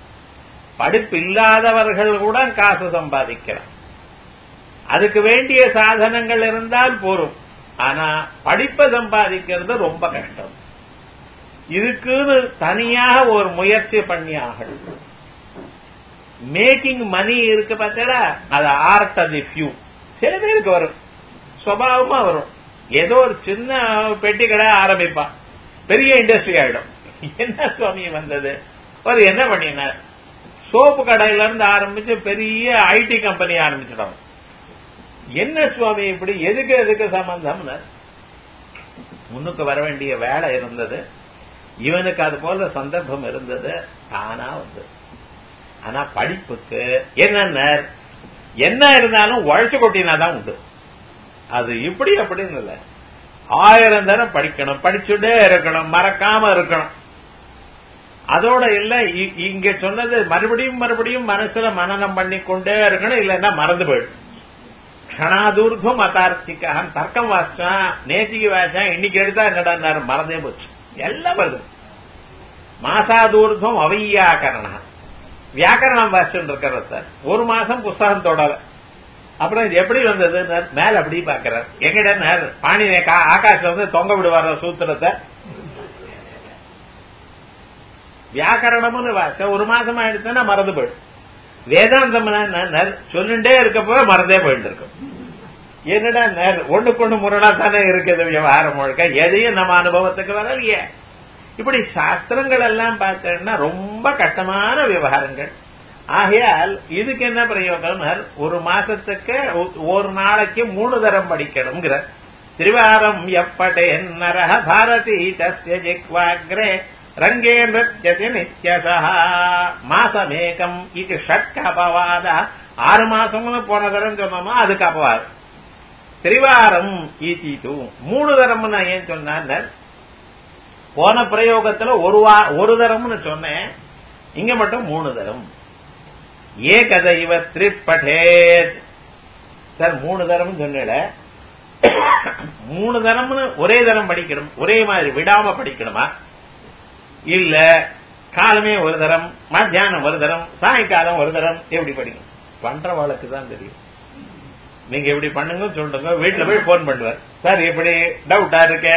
படிப்பு இல்லாதவர்கள் கூட காசு சம்பாதிக்கலாம் அதுக்கு வேண்டிய சாதனங்கள் இருந்தால் போரும் ஆனா படிப்பை சம்பாதிக்கிறது ரொம்ப கஷ்டம் இதுக்குன்னு தனியாக ஒரு முயற்சி பண்ணி ஆகணும் மேக்கிங் மணி இருக்கு பார்த்தா அது ஆர்ட் ஆஃப் தி ஃபியூ சில பேருக்கு வரும் சுவாவமா வரும் ஏதோ ஒரு சின்ன பெட்டி கடை ஆரம்பிப்பான் பெரிய இண்டஸ்ட்ரி ஆயிடும் என்ன சுவாமி வந்தது அவர் என்ன பண்ணினார் சோப்பு கடையில இருந்து ஆரம்பிச்சு பெரிய ஐடி கம்பெனி ஆரம்பிச்சிடும் என்ன சுவாமி இப்படி எதுக்கு எதுக்கு சம்பந்தம் முன்னுக்கு வர வேண்டிய வேலை இருந்தது இவனுக்கு அது போல சந்தர்ப்பம் இருந்தது தானா வந்து ஆனா படிப்புக்கு என்னென்ன என்ன இருந்தாலும் உழைச்சு கொட்டினாதான் உண்டு அது இப்படி அப்படின்னு இல்ல ஆயிரம் தரம் படிக்கணும் படிச்சுட்டே இருக்கணும் மறக்காம இருக்கணும் அதோட இல்ல இ- இங்க சொன்னது மறுபடியும் மறுபடியும் மனசுல மனநம் பண்ணி கொண்டே இருக்கணும் இல்லைன்னா மறந்து போயிடும் கணாதூர்துவம் அதார்த்திக்காக தர்க்கம் வாசிச்சான் நேத்திக்கு வாசிச்சான் இன்னைக்கு எடுத்தா என்னடா மறந்தே போச்சு எல்லாம் வருது மாசாதூர்துவம் அவையாக்கரணா வியாக்கரணம் வாசிச்சுட்டு இருக்கிற சார் ஒரு மாசம் புஸ்தகம் தொடல அப்புறம் இது எப்படி வந்தது மேல அப்படி பாக்குறார் எங்கிட்ட பாணினே ஆகாஷ்ல வந்து தொங்க விடுவார சூத்திரத்தை வியாக்கரணம்னு வாச ஒரு மாசம் ஆயிடுச்சுன்னா மறந்து போயிடும் வேதாந்தம் சொல்லிட்டே இருக்கப்போ மறந்தே போயிட்டு இருக்கும் என்னடா நேர் ஒண்ணுக்கு ஒண்ணு முரணா தானே இருக்குது விவகாரம் முழுக்க எதையும் நம்ம அனுபவத்துக்கு வரலையே இப்படி சாஸ்திரங்கள் எல்லாம் பார்த்தோம்னா ரொம்ப கஷ்டமான விவகாரங்கள் ஆகையால் இதுக்கு என்ன பிரயோஜனம் ஒரு மாசத்துக்கு ஒ- ஒரு நாளைக்கு மூணு தரம் படிக்கணுங்கிற திரிவாரம் எப்படே நரஹ பாரதி தஸ்ய ஜிக்வாக்ரே ரங்கே நிருத்தியதி நித்யசா மாசமேகம் இது ஷட்க அபவாத ஆறு மாசம்னு போன தரம் சொன்னோமா அதுக்கு அபவாதம் திரிவாரம் ஈட்டி டூ மூணு தரம்னு ஏன் சொன்னார் போன பிரயோகத்துல ஒரு வா ஒரு தரம்னு சொன்னேன் இங்க மட்டும் மூணு தரம் ஏகத இவ திரிப்படேத் சார் மூணு தரம் சொன்னல மூணு தரம்னு ஒரே தரம் படிக்கணும் ஒரே மாதிரி விடாம படிக்கணுமா இல்ல காலமே ஒரு தரம் மத்தியானம் ஒரு தரம் சாயங்காலம் ஒரு தரம் எப்படி படிக்கணும் பண்றவாளுக்கு தான் தெரியும் நீங்க எப்படி பண்ணுங்க சொல்லுங்க வீட்டுல போய் போன் பண்ணுவார் சார் எப்படி டவுட்டா இருக்க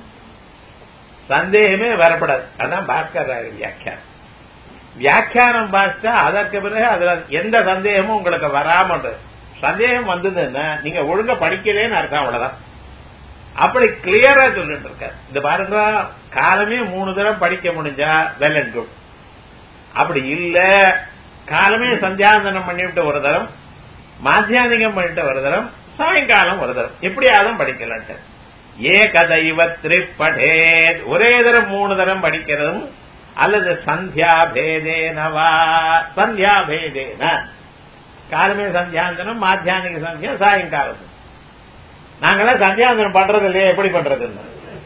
சந்தேகமே வரப்படாது அதான் பாஸ்கர் ராயர் வியாக்கியானம் வியாக்கியானம் பார்த்தா அதற்கு பிறகு அதுல எந்த சந்தேகமும் உங்களுக்கு வராம சந்தேகம் வந்ததுன்னா நீங்க ஒழுங்கா படிக்கலேன்னு அர்த்தம் அவ்வளவுதான் அப்படி கிளியரா சொல்லிட்டு இருக்காரு இந்த பாருங்க காலமே மூணு தடவை படிக்க முடிஞ்சா வெல் அண்ட் குட் அப்படி இல்ல காலமே சந்தியாந்தனம் பண்ணிவிட்டு ஒரு தரம் மாத்தியானிகம் பண்ணிட்டு ஒரு தரம் சாயங்காலம் ஒரு தரம் எப்படியாவது படிக்கலான்ட்டு ஏ கதைவ திரிப்படே ஒரே தரம் மூணு தரம் படிக்கிறதும் அல்லது சந்தியா பேதேனவா சந்தியா பேதேன காலமே சந்தியாந்தனம் மாத்தியானிக சந்தியா சாயங்காலம் நாங்களாம் சந்தியாந்தனம் பண்றது இல்லையே எப்படி பண்றதுன்னு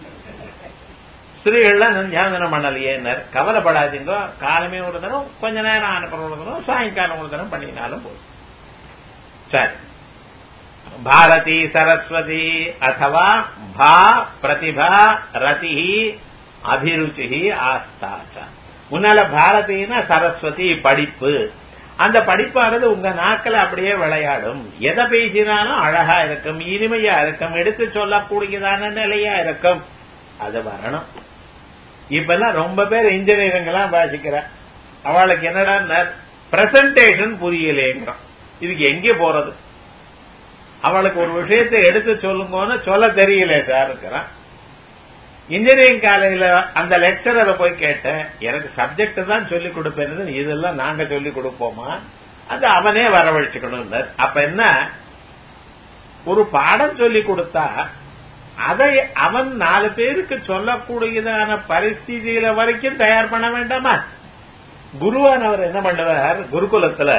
ஸ்திரீகள்லாம் சந்தியாந்தனம் பண்ணலையேன்னர் கவலைப்படாதீங்க காலமே ஒரு தரம் கொஞ்ச நேரம் ஆனப்புறம் ஒரு தரம் சாயங்காலம் ஒரு தரம் பண்ணினாலும் போதும் சரி பாரதி சரஸ்வதி அத்தவா பா பிரதிபா ரதி அபிருச்சி ஆஸ்தாச்ச முன்னால பாரதினா சரஸ்வதி படிப்பு அந்த படிப்பானது உங்க நாக்கில் அப்படியே விளையாடும் எதை பேசினாலும் அழகா இருக்கும் இனிமையா இருக்கும் எடுத்து சொல்லக்கூடியதான நிலையா இருக்கும் அது வரணும் இப்பெல்லாம் ரொம்ப பேர் இன்ஜினியரிங் எல்லாம் வாசிக்கிற அவளுக்கு என்னடா பிரசன்டேஷன் புரியலேங்கிறான் இதுக்கு எங்கே போறது அவளுக்கு ஒரு விஷயத்தை எடுத்து சொல்லுங்கன்னு சொல்ல தெரியல சார் இருக்கிறான் இன்ஜினியரிங் காலேஜில் அந்த லெக்சரரை போய் கேட்டேன் எனக்கு சப்ஜெக்ட் தான் சொல்லி கொடுப்பேன் இதெல்லாம் நாங்க சொல்லி கொடுப்போமா அது அவனே வரவழைச்சுக்கணும் அப்ப என்ன ஒரு பாடம் சொல்லி கொடுத்தா அதை அவன் நாலு பேருக்கு சொல்லக்கூடியதான பரிஸ்திதியில வரைக்கும் தயார் பண்ண வேண்டாமா குருவானவர் என்ன பண்ணுவார் குருகுலத்துல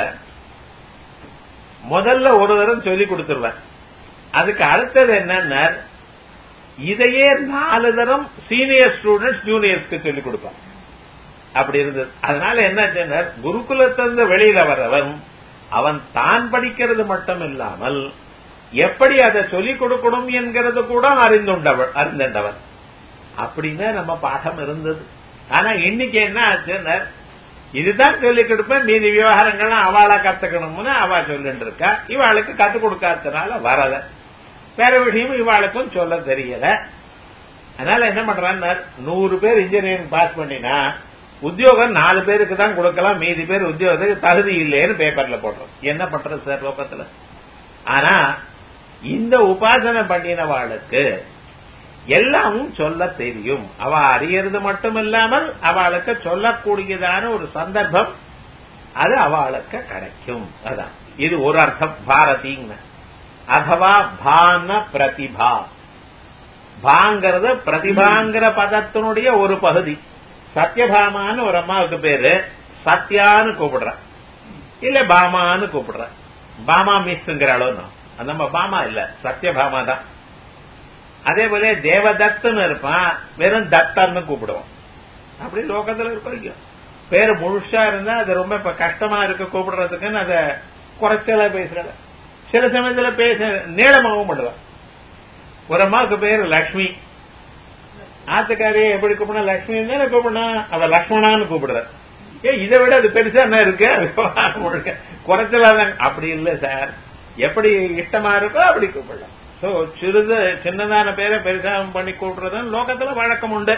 முதல்ல ஒரு தரம் சொல்லி கொடுத்துருவார் அதுக்கு அடுத்தது என்னன்னா இதையே நாலு தரம் சீனியர் ஸ்டூடெண்ட்ஸ் ஜூனியர்ஸ்க்கு சொல்லிக் கொடுப்பார் அப்படி இருந்தது அதனால என்ன குருகுலத்திலிருந்து வெளியில வர்றவன் அவன் தான் படிக்கிறது மட்டும் இல்லாமல் எப்படி அதை சொல்லிக் கொடுக்கணும் என்கிறது கூட அறிந்துண்டவன் அறிந்தவன் அப்படின்னு நம்ம பாடம் இருந்தது ஆனா இன்னைக்கு என்ன ஆச்சுன்னா இதுதான் சொல்லிக் கொடுப்பேன் மீதி விவகாரங்கள்லாம் அவளா கத்துக்கணும்னு அவ சொல்லிட்டு இருக்கா இவாளுக்கு கத்துக் கொடுக்காததுனால வரல வேற விஷயம் இவாளுக்கும் சொல்ல தெரியல அதனால என்ன பண்றான்னு நூறு பேர் இன்ஜினியரிங் பாஸ் பண்ணினா உத்தியோகம் நாலு பேருக்கு தான் கொடுக்கலாம் மீதி பேர் உத்தியோகத்துக்கு தகுதி இல்லைன்னு பேப்பர்ல போடுறோம் என்ன பண்றது சார் லோகத்துல ஆனா இந்த உபாசனை பண்ணினவாளுக்கு எல்லாமும் சொல்ல தெரியும் அவ அறியறது மட்டும் இல்லாமல் அவளுக்கு சொல்லக்கூடியதான ஒரு சந்தர்ப்பம் அது அவளுக்கு கிடைக்கும் அதான் இது ஒரு அர்த்தம் பாரதிங்க அதுவா பான பிரதிபா பாங்கிறது பிரதிபாங்கிற பதத்தினுடைய ஒரு பகுதி சத்யபாமான்னு ஒரு அம்மாவுக்கு பேரு சத்யான்னு கூப்பிடுற இல்ல பாமான்னு கூப்பிடுற பாமா மிஸ்ங்கிற அளவு அது நம்ம பாமா இல்ல சத்யபாமா தான் அதே போல தேவதத்துன்னு இருப்பான் வெறும் தத்தன்னு கூப்பிடுவோம் அப்படி லோகத்துல இருக்கும் இல்லையோ பேரு முழுசா இருந்தா அது ரொம்ப இப்ப கஷ்டமா இருக்கு கூப்பிடுறதுக்குன்னு அதை குறைச்சலா பேசுறத சில சமயத்துல பேச நீளமாகவும் பண்ணுவேன் ஒரு அம்மாவுக்கு பேரு லக்ஷ்மி ஆத்துக்காரியை எப்படி கூப்பிடணும் லக்ஷ்மி தானே கூப்பிடணும் அவ லக்ஷ்மணான்னு கூப்பிடுற ஏ இதை விட அது பெருசா என்ன இருக்கு அது குறைச்சலாதான் அப்படி இல்ல சார் எப்படி இஷ்டமா இருக்கோ அப்படி கூப்பிடலாம் சோ சிறிது சின்னதான பேரை பெருசா பண்ணி கூப்பிடுறது லோகத்துல வழக்கம் உண்டு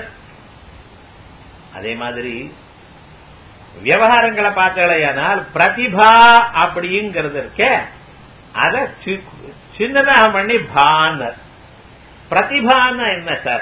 அதே மாதிரி விவகாரங்களை பார்த்தாலேயானால் பிரதிபா அப்படிங்கிறது இருக்கே அத சின்னதாக பண்ணி பானர் பிரதிபான என்ன சார்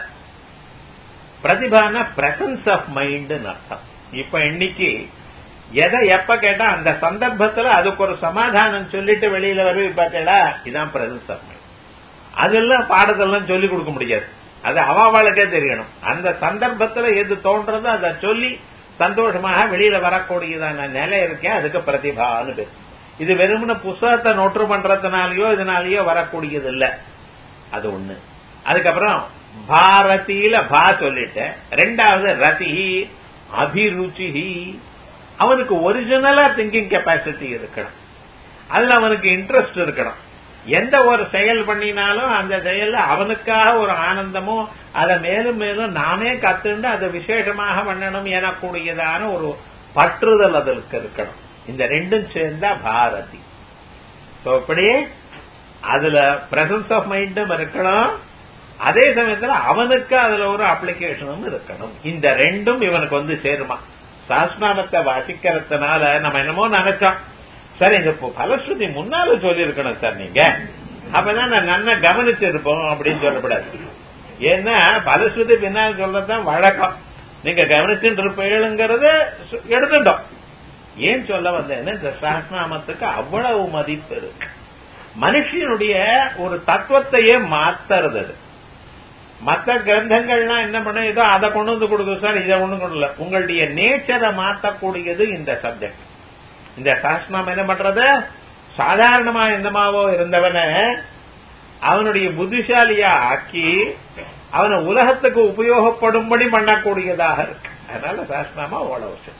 பிரதிபான பிரசன்ஸ் ஆஃப் மைண்ட் அர்த்தம் இப்ப இன்னைக்கு எதை எப்ப கேட்டா அந்த சந்தர்ப்பத்துல அதுக்கு ஒரு சமாதானம் சொல்லிட்டு வெளியில வருவி பார்த்தேடா இதான் பிரசன்ஸ் ஆஃப் மைண்ட் அதெல்லாம் பாடத்தெல்லாம் சொல்லி கொடுக்க முடியாது அது அவாவாளுக்கே தெரியணும் அந்த சந்தர்ப்பத்துல எது தோன்றதோ அதை சொல்லி சந்தோஷமாக வெளியில வரக்கூடியதான நிலை இருக்கேன் அதுக்கு பிரதிபான்னு பேர் இது வெறுமன புஸ்தகத்தை நோட்டு பண்றதுனாலயோ இதனாலயோ வரக்கூடியது இல்ல அது ஒண்ணு அதுக்கப்புறம் பாரதியில பா சொல்லிட்டேன் ரெண்டாவது ரதி அபிருச்சி அவனுக்கு ஒரிஜினலா திங்கிங் கெப்பாசிட்டி இருக்கணும் அதுல அவனுக்கு இன்ட்ரெஸ்ட் இருக்கணும் எந்த ஒரு செயல் பண்ணினாலும் அந்த செயல்ல அவனுக்காக ஒரு ஆனந்தமோ அதை மேலும் மேலும் நானே கத்துண்டு அதை விசேஷமாக பண்ணணும் எனக்கூடியதான ஒரு பற்றுதல் அதற்கு இருக்கணும் இந்த ரெண்டும் சேர்ந்தா பாரதி இப்படியே அதுல பிரசன்ஸ் ஆஃப் மைண்டும் இருக்கணும் அதே சமயத்துல அவனுக்கு அதுல ஒரு அப்ளிகேஷனும் இருக்கணும் இந்த ரெண்டும் இவனுக்கு வந்து சேருமா சாஸ்நாமத்தை வாசிக்கிறதுனால நம்ம என்னமோ நினைச்சோம் சார் இந்த பலஸ்ருதி முன்னால சொல்லி இருக்கணும் சார் நீங்க அப்பதான் நான் நன்னா கவனிச்சிருப்போம் அப்படின்னு சொல்லக்கூடாது ஏன்னா பலஸ்ருதி பின்னால் சொல்றதுதான் வழக்கம் நீங்க கவனிச்சுட்டு இருப்பீங்கிறத எடுத்துட்டோம் ஏன் சொல்ல வந்தேன்னா இந்த சாஸ்நாமத்துக்கு அவ்வளவு மதிப்பு இருக்கு மனுஷனுடைய ஒரு தத்துவத்தையே மாத்துறது அது மற்ற கிரந்தங்கள்லாம் என்ன பண்ண ஏதோ அதை கொண்டு வந்து கொடுக்கும் சார் இதை ஒண்ணு கொண்டு உங்களுடைய நேச்சரை மாத்தக்கூடியது இந்த சப்ஜெக்ட் இந்த சாஸ்திரம் என்ன பண்றது சாதாரணமா எந்தமாவோ இருந்தவன அவனுடைய புத்திசாலியா ஆக்கி அவனை உலகத்துக்கு உபயோகப்படும்படி பண்ணக்கூடியதாக இருக்கு அதனால சாஸ்திரமா அவ்வளவு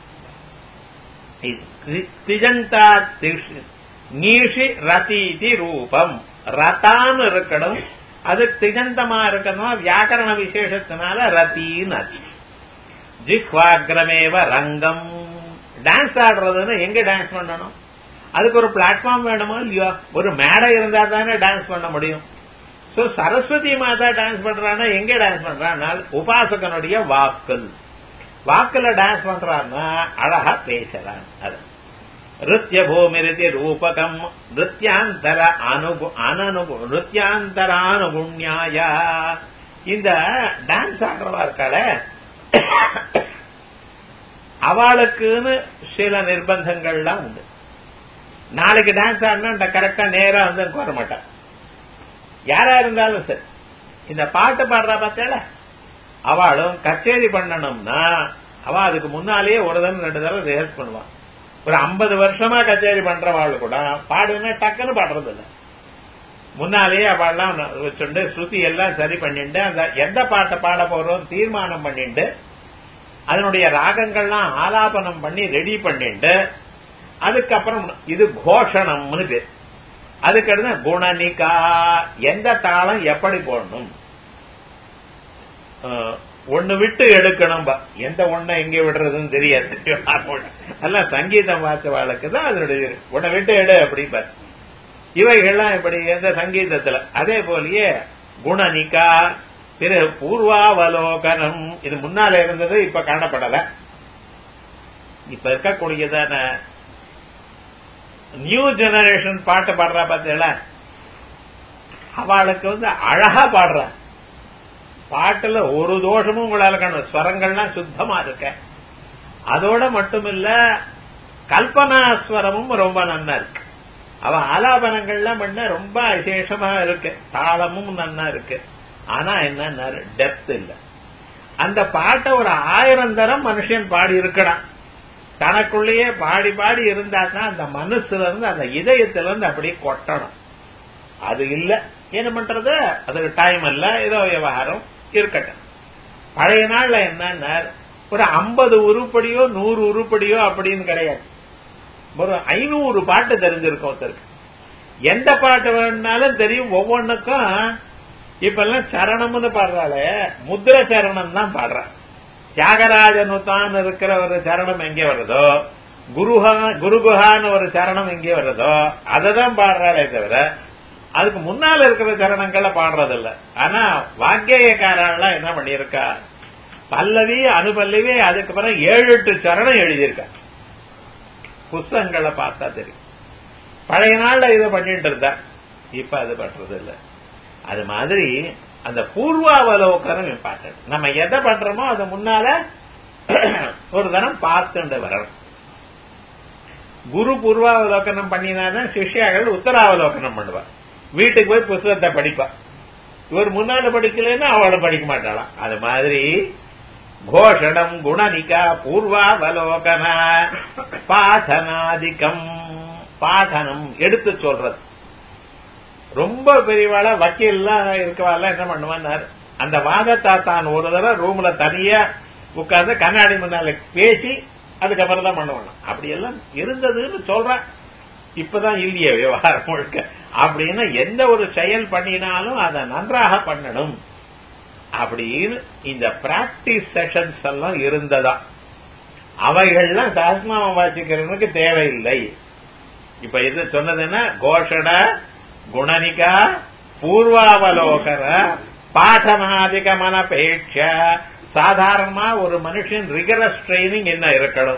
திஜந்தா நீஷி ரதீதி ரூபம் ரதான்னு இருக்கணும் அது திகந்தமா இருக்கணும் வியாக்கரண விசேஷத்தினால ரத்தின்னு ஆச்சு ஜிஹ்வாகிரமேவ ரங்கம் டான்ஸ் ஆடுறதுன்னு எங்க டான்ஸ் பண்ணணும் அதுக்கு ஒரு பிளாட்ஃபார்ம் வேணுமோ இல்லையோ ஒரு மேடை இருந்தா தானே டான்ஸ் பண்ண முடியும் சோ சரஸ்வதி மாதா டான்ஸ் பண்றான்னா எங்க டான்ஸ் பண்றான்னா உபாசகனுடைய வாக்குல் வாக்குல டான்ஸ் பண்றான்னா அழகா பேசுறான் அது நிருத்திய பூமிருதி ரூபகம் நிருத்தியாந்தர அனுகு அனனுகு நிருத்தியாந்தரானுகுண்யாய இந்த டான்ஸ் ஆடுறவா இருக்காள அவளுக்குன்னு சில நிர்பந்தங்கள்லாம் உண்டு நாளைக்கு டான்ஸ் ஆடினா கரெக்டா நேரா வந்து வர மாட்டான் யாரா இருந்தாலும் சரி இந்த பாட்டு பாடுறா பார்த்தால அவளும் கச்சேரி பண்ணணும்னா அவ அதுக்கு முன்னாலேயே ஒரு தடவை ரெண்டு தடவை ரிஹர்ஸ் பண்ணுவான் ஒரு ஐம்பது வருஷமா கச்சேரி பண்றவாள் கூட பாடுன்னா டக்குன்னு பாடுறது இல்லை முன்னாலேயே அவள்லாம் வச்சுட்டு ஸ்ருதி எல்லாம் சரி பண்ணிட்டு அந்த எந்த பாட்டை பாட போறோம் தீர்மானம் பண்ணிட்டு அதனுடைய ராகங்கள்லாம் ஆலாபனம் பண்ணி ரெடி பண்ணிட்டு அதுக்கப்புறம் இது கோஷணம்னு பேர் அதுக்கடுத்து குணனிகா எந்த தாளம் எப்படி போடணும் ஒண்ணு விட்டு எடுக்கணும் எந்த ஒண்ண எங்க விடுறதுன்னு தெரியாது எல்லாம் சங்கீதம் வாச்சவாளுக்கு தான் அதனுடைய உன்னை விட்டு எடு அப்படிப்பார் இவைகள்லாம் இப்படி எந்த சங்கீதத்துல அதே போலயே குணனிகா பிறகு பூர்வாவலோகனம் இது முன்னால இருந்தது இப்ப காணப்படல இப்ப இருக்கக்கூடியதான நியூ ஜெனரேஷன் பாட்டு பாடுறா பார்த்தீங்களா அவளுக்கு வந்து அழகா பாடுறா பாட்டுல ஒரு தோஷமும் உங்களால காணும் ஸ்வரங்கள்லாம் சுத்தமா இருக்க அதோட மட்டும் இல்ல கல்பனா ஸ்வரமும் ரொம்ப நன்னா இருக்கு அவ ஆலாபனங்கள்லாம் பண்ண ரொம்ப விசேஷமா இருக்கு தாளமும் நன்னா இருக்கு ஆனா என்ன டெப்த் இல்ல அந்த பாட்டை ஒரு ஆயிரம் தரம் மனுஷன் பாடி இருக்கணும் தனக்குள்ளேயே பாடி பாடி இருந்தா தான் அந்த மனசுல இருந்து அந்த இதயத்துல இருந்து அப்படியே கொட்டணும் அது இல்ல என்ன பண்றது அதுக்கு டைம் இல்ல ஏதோ விவகாரம் இருக்கட்டும் பழைய நாள்ல என்ன ஒரு ஐம்பது உருப்படியோ நூறு உருப்படியோ அப்படின்னு கிடையாது ஒரு ஐநூறு பாட்டு தெரிஞ்சிருக்கும் ஒருத்தருக்கு எந்த பாட்டு வேணும்னாலும் தெரியும் ஒவ்வொன்றுக்கும் இப்ப எல்லாம் சரணம்னு பாடுறாளே முத்திர சரணம் தான் பாடுற தியாகராஜனு தான் இருக்கிற ஒரு சரணம் எங்கே வருதோ குருஹா குருகுஹான்னு ஒரு சரணம் எங்கே வருதோ அதை தான் பாடுறாளே தவிர அதுக்கு முன்னால இருக்கிற சரணங்களை பாடுறதில்ல ஆனா வாக்கியக்காரெல்லாம் என்ன பண்ணியிருக்கா பல்லவி அனுபல்லவி அதுக்கு பிறகு ஏழு எட்டு சரணம் எழுதியிருக்கா புஸ்தகங்களை பார்த்தா தெரியும் பழைய நாள்ல இதை பண்ணிட்டு இருந்தா இப்ப அது பண்றது இல்ல அது மாதிரி அந்த பூர்வாவலோகனம் இம்பார்ட்டன்ட் நம்ம எதை பண்றோமோ அது முன்னால ஒரு தரம் பார்த்துட்டு வரணும் குரு பூர்வாவலோகனம் பண்ணினாதான் சிஷ்யாக்கள் உத்தராவலோகனம் பண்ணுவார் வீட்டுக்கு போய் புஸ்தகத்தை படிப்பா இவர் முன்னால படிக்கலன்னா அவளை படிக்க மாட்டாளாம் அது மாதிரி கோஷணம் குணனிகா பூர்வாவலோகன பாடனாதிக்கம் பாடனம் எடுத்து சொல்றது ரொம்ப பெரியவாளா வக்கீல்லாம் இருக்கவாள் என்ன பண்ணுவார் அந்த வாதத்தா தான் ஒரு தடவை ரூம்ல தனியா உட்கார்ந்து கண்ணாடி முன்னால பேசி அதுக்கப்புறம் தான் பண்ணுவாங்க அப்படி எல்லாம் இருந்ததுன்னு சொல்றேன் இப்பதான் இல்லையே விவகாரம் முழுக்க அப்படின்னு எந்த ஒரு செயல் பண்ணினாலும் அதை நன்றாக பண்ணணும் அப்படின்னு இந்த பிராக்டிஸ் செஷன்ஸ் எல்லாம் இருந்ததா அவைகள்லாம் சாஸ்மாவம் வாசிக்கிறவனுக்கு தேவையில்லை இப்ப இது சொன்னது என்ன கோஷண குணனிகா பூர்வாவலோகர பாடனாதிக மனபேட்ச சாதாரணமா ஒரு மனுஷன் ரிகரஸ் ட்ரைனிங் என்ன இருக்கணும்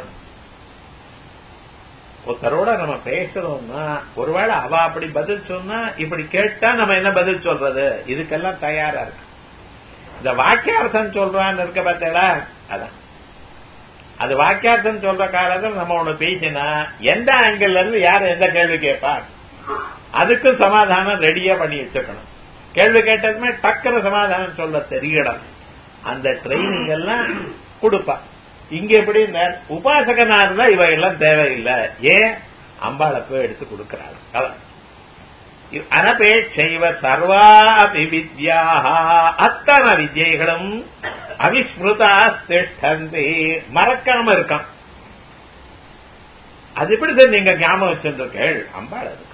ஒருத்தரோட நம்ம பேசுறோம்னா ஒருவேளை அவ அப்படி பதில் சொன்னா இப்படி கேட்டா நம்ம என்ன பதில் சொல்றது இதுக்கெல்லாம் தயாரா இருக்கு இந்த வாக்கியார்த்தம் சொல்றான்னு இருக்க பார்த்தீங்களா அதான் அது வாக்கியார்த்தம் சொல்ற காலத்தில் நம்ம ஒண்ணு பேசினா எந்த ஆங்கிள் இருந்து யார் எந்த கேள்வி கேட்பா அதுக்கும் சமாதானம் ரெடியா பண்ணி வச்சுக்கணும் கேள்வி கேட்டதுமே டக்குனு சமாதானம் சொல்ல தெரியணும் அந்த ட்ரைனிங் எல்லாம் கொடுப்பா இங்க எப்படி உபாசகனா இருந்தா இவ எல்லாம் தேவையில்லை ஏன் அம்பாளை போய் எடுத்து கொடுக்கிறாள் அதான் அனபேட்சைவ சர்வாபி வித்யாக அத்தனை வித்யைகளும் அவிஸ்மிருதா திஷ்டந்தி மறக்காம இருக்கான் அது எப்படி சார் நீங்க ஞாபகம் வச்சிருக்கேள் அம்பாள் இருக்கு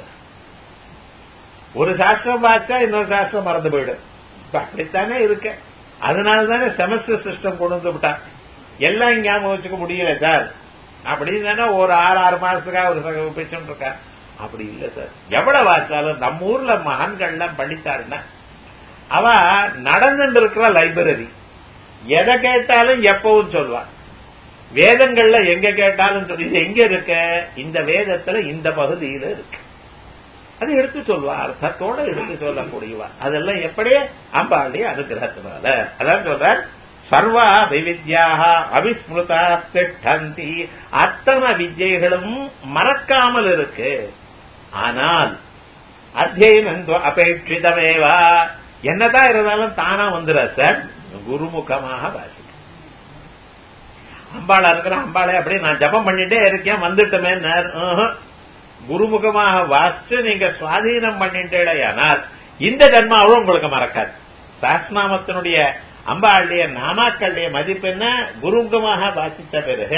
ஒரு சாஸ்திரம் பார்த்தா இன்னொரு சாஸ்திரம் மறந்து போயிடும் இப்ப அப்படித்தானே இருக்க அதனாலதானே செமஸ்டர் சிஸ்டம் கொண்டு வந்து விட்டான் எல்லாம் ஞாபகம் வச்சுக்க முடியல சார் அப்படின்னு தானே ஒரு ஆறு ஆறு மாசத்துக்காக ஒரு பேசிட்டு இருக்கா அப்படி இல்ல சார் எவ்வளவு வாச்சாலும் நம்ம ஊர்ல மகான்கள்லாம் படித்தாருன்னா அவ நடந்துட்டு இருக்கிற லைப்ரரி எதை கேட்டாலும் எப்பவும் சொல்லுவான் வேதங்கள்ல எங்க கேட்டாலும் சொல்லி இது எங்க இருக்க இந்த வேதத்துல இந்த பகுதியில இருக்கு அது எடுத்து சொல்லுவா அர்த்தத்தோட எடுத்து சொல்லக்கூடியவா அதெல்லாம் எப்படியே அம்பாளுடைய அனுகிரகத்தினால அதான் சொல்ற சர்வா விவித்யாக அவிஸ்மிருதா திஷ்டந்தி அத்தனை வித்யைகளும் மறக்காமல் இருக்கு ஆனால் அத்தியனம் அபேட்சிதமேவா என்னதான் இருந்தாலும் தானா வந்துட சார் குருமுகமாக வாசிக்க அம்பாளா இருக்கிற அம்பாளை அப்படியே நான் ஜபம் பண்ணிட்டே இருக்கேன் வந்துட்டமே குருமுகமாக வாசிச்சு நீங்க சுவாதீனம் பண்ணிட்டேடையானால் இந்த ஜன்மாவும் உங்களுக்கு மறக்காது சாஸ்நாமத்தினுடைய அம்பாளுடைய நாமாக்களுடைய மதிப்பு என்ன குருமுகமாக வாசித்த பிறகு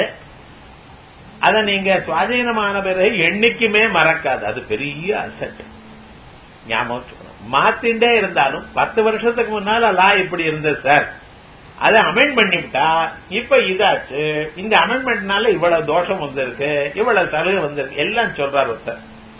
அதை நீங்க சுவாதீனமான பிறகு என்னைக்குமே மறக்காது அது பெரிய அசட் ஞாபகம் வச்சுக்கணும் மாத்திண்டே இருந்தாலும் பத்து வருஷத்துக்கு முன்னால லா இப்படி இருந்தது சார் அதை அமெண்ட் பண்ணிவிட்டா இப்ப இதாச்சு இந்த அமெண்ட்மெண்ட்னால இவ்வளவு தோஷம் வந்திருக்கு இவ்வளவு சலுகை வந்திருக்கு எல்லாம் சொல்றாரு ஒருத்தர்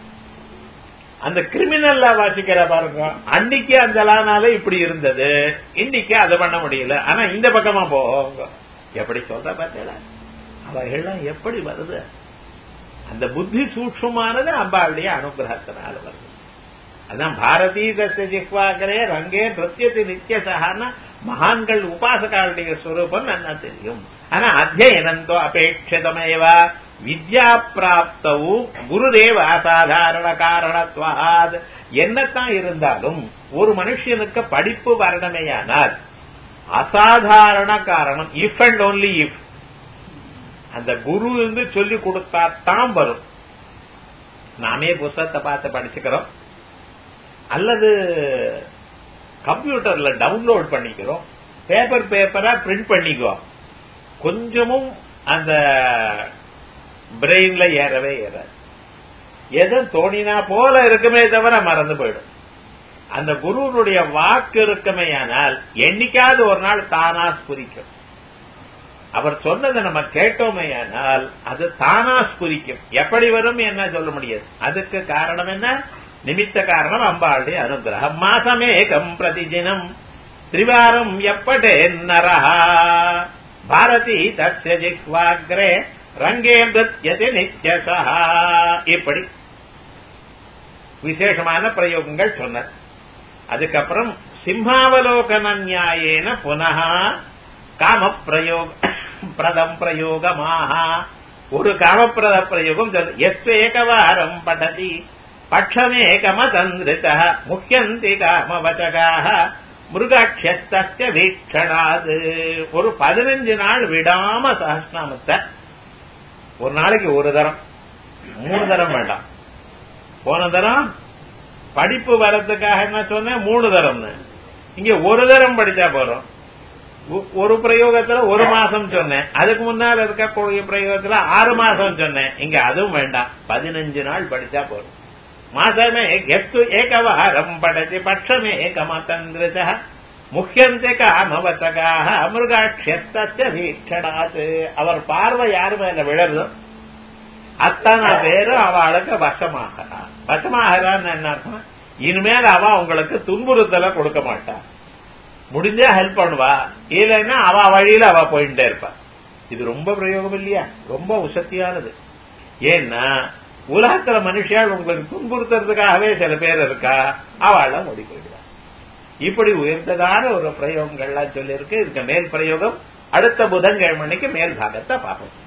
அந்த கிரிமினல்லா வாசிக்கிற பாருங்க அன்னைக்கு அந்த லானால இப்படி இருந்தது இன்னைக்கு அதை பண்ண முடியல ஆனா இந்த பக்கமா போங்க எப்படி சொல்ற பார்த்தீங்களா அவைகள்லாம் எப்படி வருது அந்த புத்தி சூட்சமானது அம்பாளுடைய அனுகிரகத்தினால வருது அதான் பாரதி தச ஜிஹ்வாகரே ரங்கே பிரத்யதி நித்தியசகான மகான்கள் உபாசகாளுடைய ஸ்வரூபம் நல்லா தெரியும் ஆனா அத்தியனந்தோ அபேட்சிதமேவா வித்யா பிராப்தவு குருதேவ அசாதாரண காரணத்வாத் என்னத்தான் இருந்தாலும் ஒரு மனுஷனுக்கு படிப்பு வரணுமேயானால் அசாதாரண காரணம் இஃப் அண்ட் ஓன்லி இஃப் அந்த குரு இருந்து சொல்லி கொடுத்தா தான் வரும் நாமே புஸ்தகத்தை பார்த்து படிச்சுக்கிறோம் அல்லது கம்ப்யூட்டர்ல டவுன்லோட் பண்ணிக்கிறோம் பேப்பர் பேப்பரா பிரிண்ட் பண்ணிக்கோ கொஞ்சமும் அந்த பிரெயின்ல ஏறவே ஏறாது எதை தோணினா போல இருக்குமே தவிர மறந்து போயிடும் அந்த குருவனுடைய வாக்கு இருக்குமேயானால் என்னைக்காவது ஒரு நாள் தானா ஸ்புரிக்கும் அவர் சொன்னதை நம்ம கேட்டோமேயானால் அது தானா ஸ்புரிக்கும் எப்படி வரும் என்ன சொல்ல முடியாது அதுக்கு காரணம் என்ன நிமித்த காரணம் அம்பாளுடைய அனுகிரகம் மாசமேகம் பிரதிதினம் திரிவாரம் எப்படே நரஹா பாரதி தஸ்ய ஜிஹ்வாக்ரே ரங்கே நிருத்தியதி நித்யசா இப்படி விசேஷமான பிரயோகங்கள் சொன்னார் அதுக்கப்புறம் சிம்மாவலோகன நியாயேன புனः காம பிரயோக பிரதம் பிரயோகமாக ஒரு காமப்பிரத பிரயோகம் எஸ் ஏகவாரம் படதி பட்சமேகமதந்திரித முக்கியந்தி காமவச்சகாக மிருகாட்சியஸ்த வீட்சணாது ஒரு பதினஞ்சு நாள் விடாம சஹஸ்நாமத்தை ஒரு நாளைக்கு ஒரு தரம் மூணு தரம் வேண்டாம் போன தரம் படிப்பு வர்றதுக்காக என்ன சொன்னேன் மூணு தரம்னு இங்க ஒரு தரம் படிச்சா போறோம் ஒரு பிரயோகத்துல ஒரு மாசம் சொன்னேன் அதுக்கு முன்னால் இருக்கக்கூடிய பிரயோகத்துல ஆறு மாசம் சொன்னேன் இங்க அதுவும் வேண்டாம் பதினஞ்சு நாள் படிச்சா போறோம் மாசமே எத்து ஏகவாரம் படத்தி பட்சமே ஏகமதந்திரித முக்கியந்தே காமவசகாக மிருகாட்சியத்த வீட்சடாது அவர் பார்வை யாரு மேல விழறதோ அத்தனை பேரும் அவளுக்கு வசமாகறா வசமாகறான்னு என்ன அர்த்தம் இனிமேல் அவ உங்களுக்கு துன்புறுத்தல கொடுக்க மாட்டா முடிஞ்சா ஹெல்ப் பண்ணுவா இல்லைன்னா அவ வழியில அவ போயிட்டே இருப்பா இது ரொம்ப பிரயோகம் இல்லையா ரொம்ப உசத்தியானது ஏன்னா உலகத்துல மனுஷியால் உங்களுக்கு துன்புறுத்துறதுக்காகவே சில பேர் இருக்கா அவள ஓடி போயிடுவா இப்படி உயர்ந்ததான ஒரு பிரயோகங்கள்லாம் சொல்லியிருக்கு இதுக்கு மேல் பிரயோகம் அடுத்த புதன்கிழமைக்கு மேல் பாகத்தை பார்ப்போம்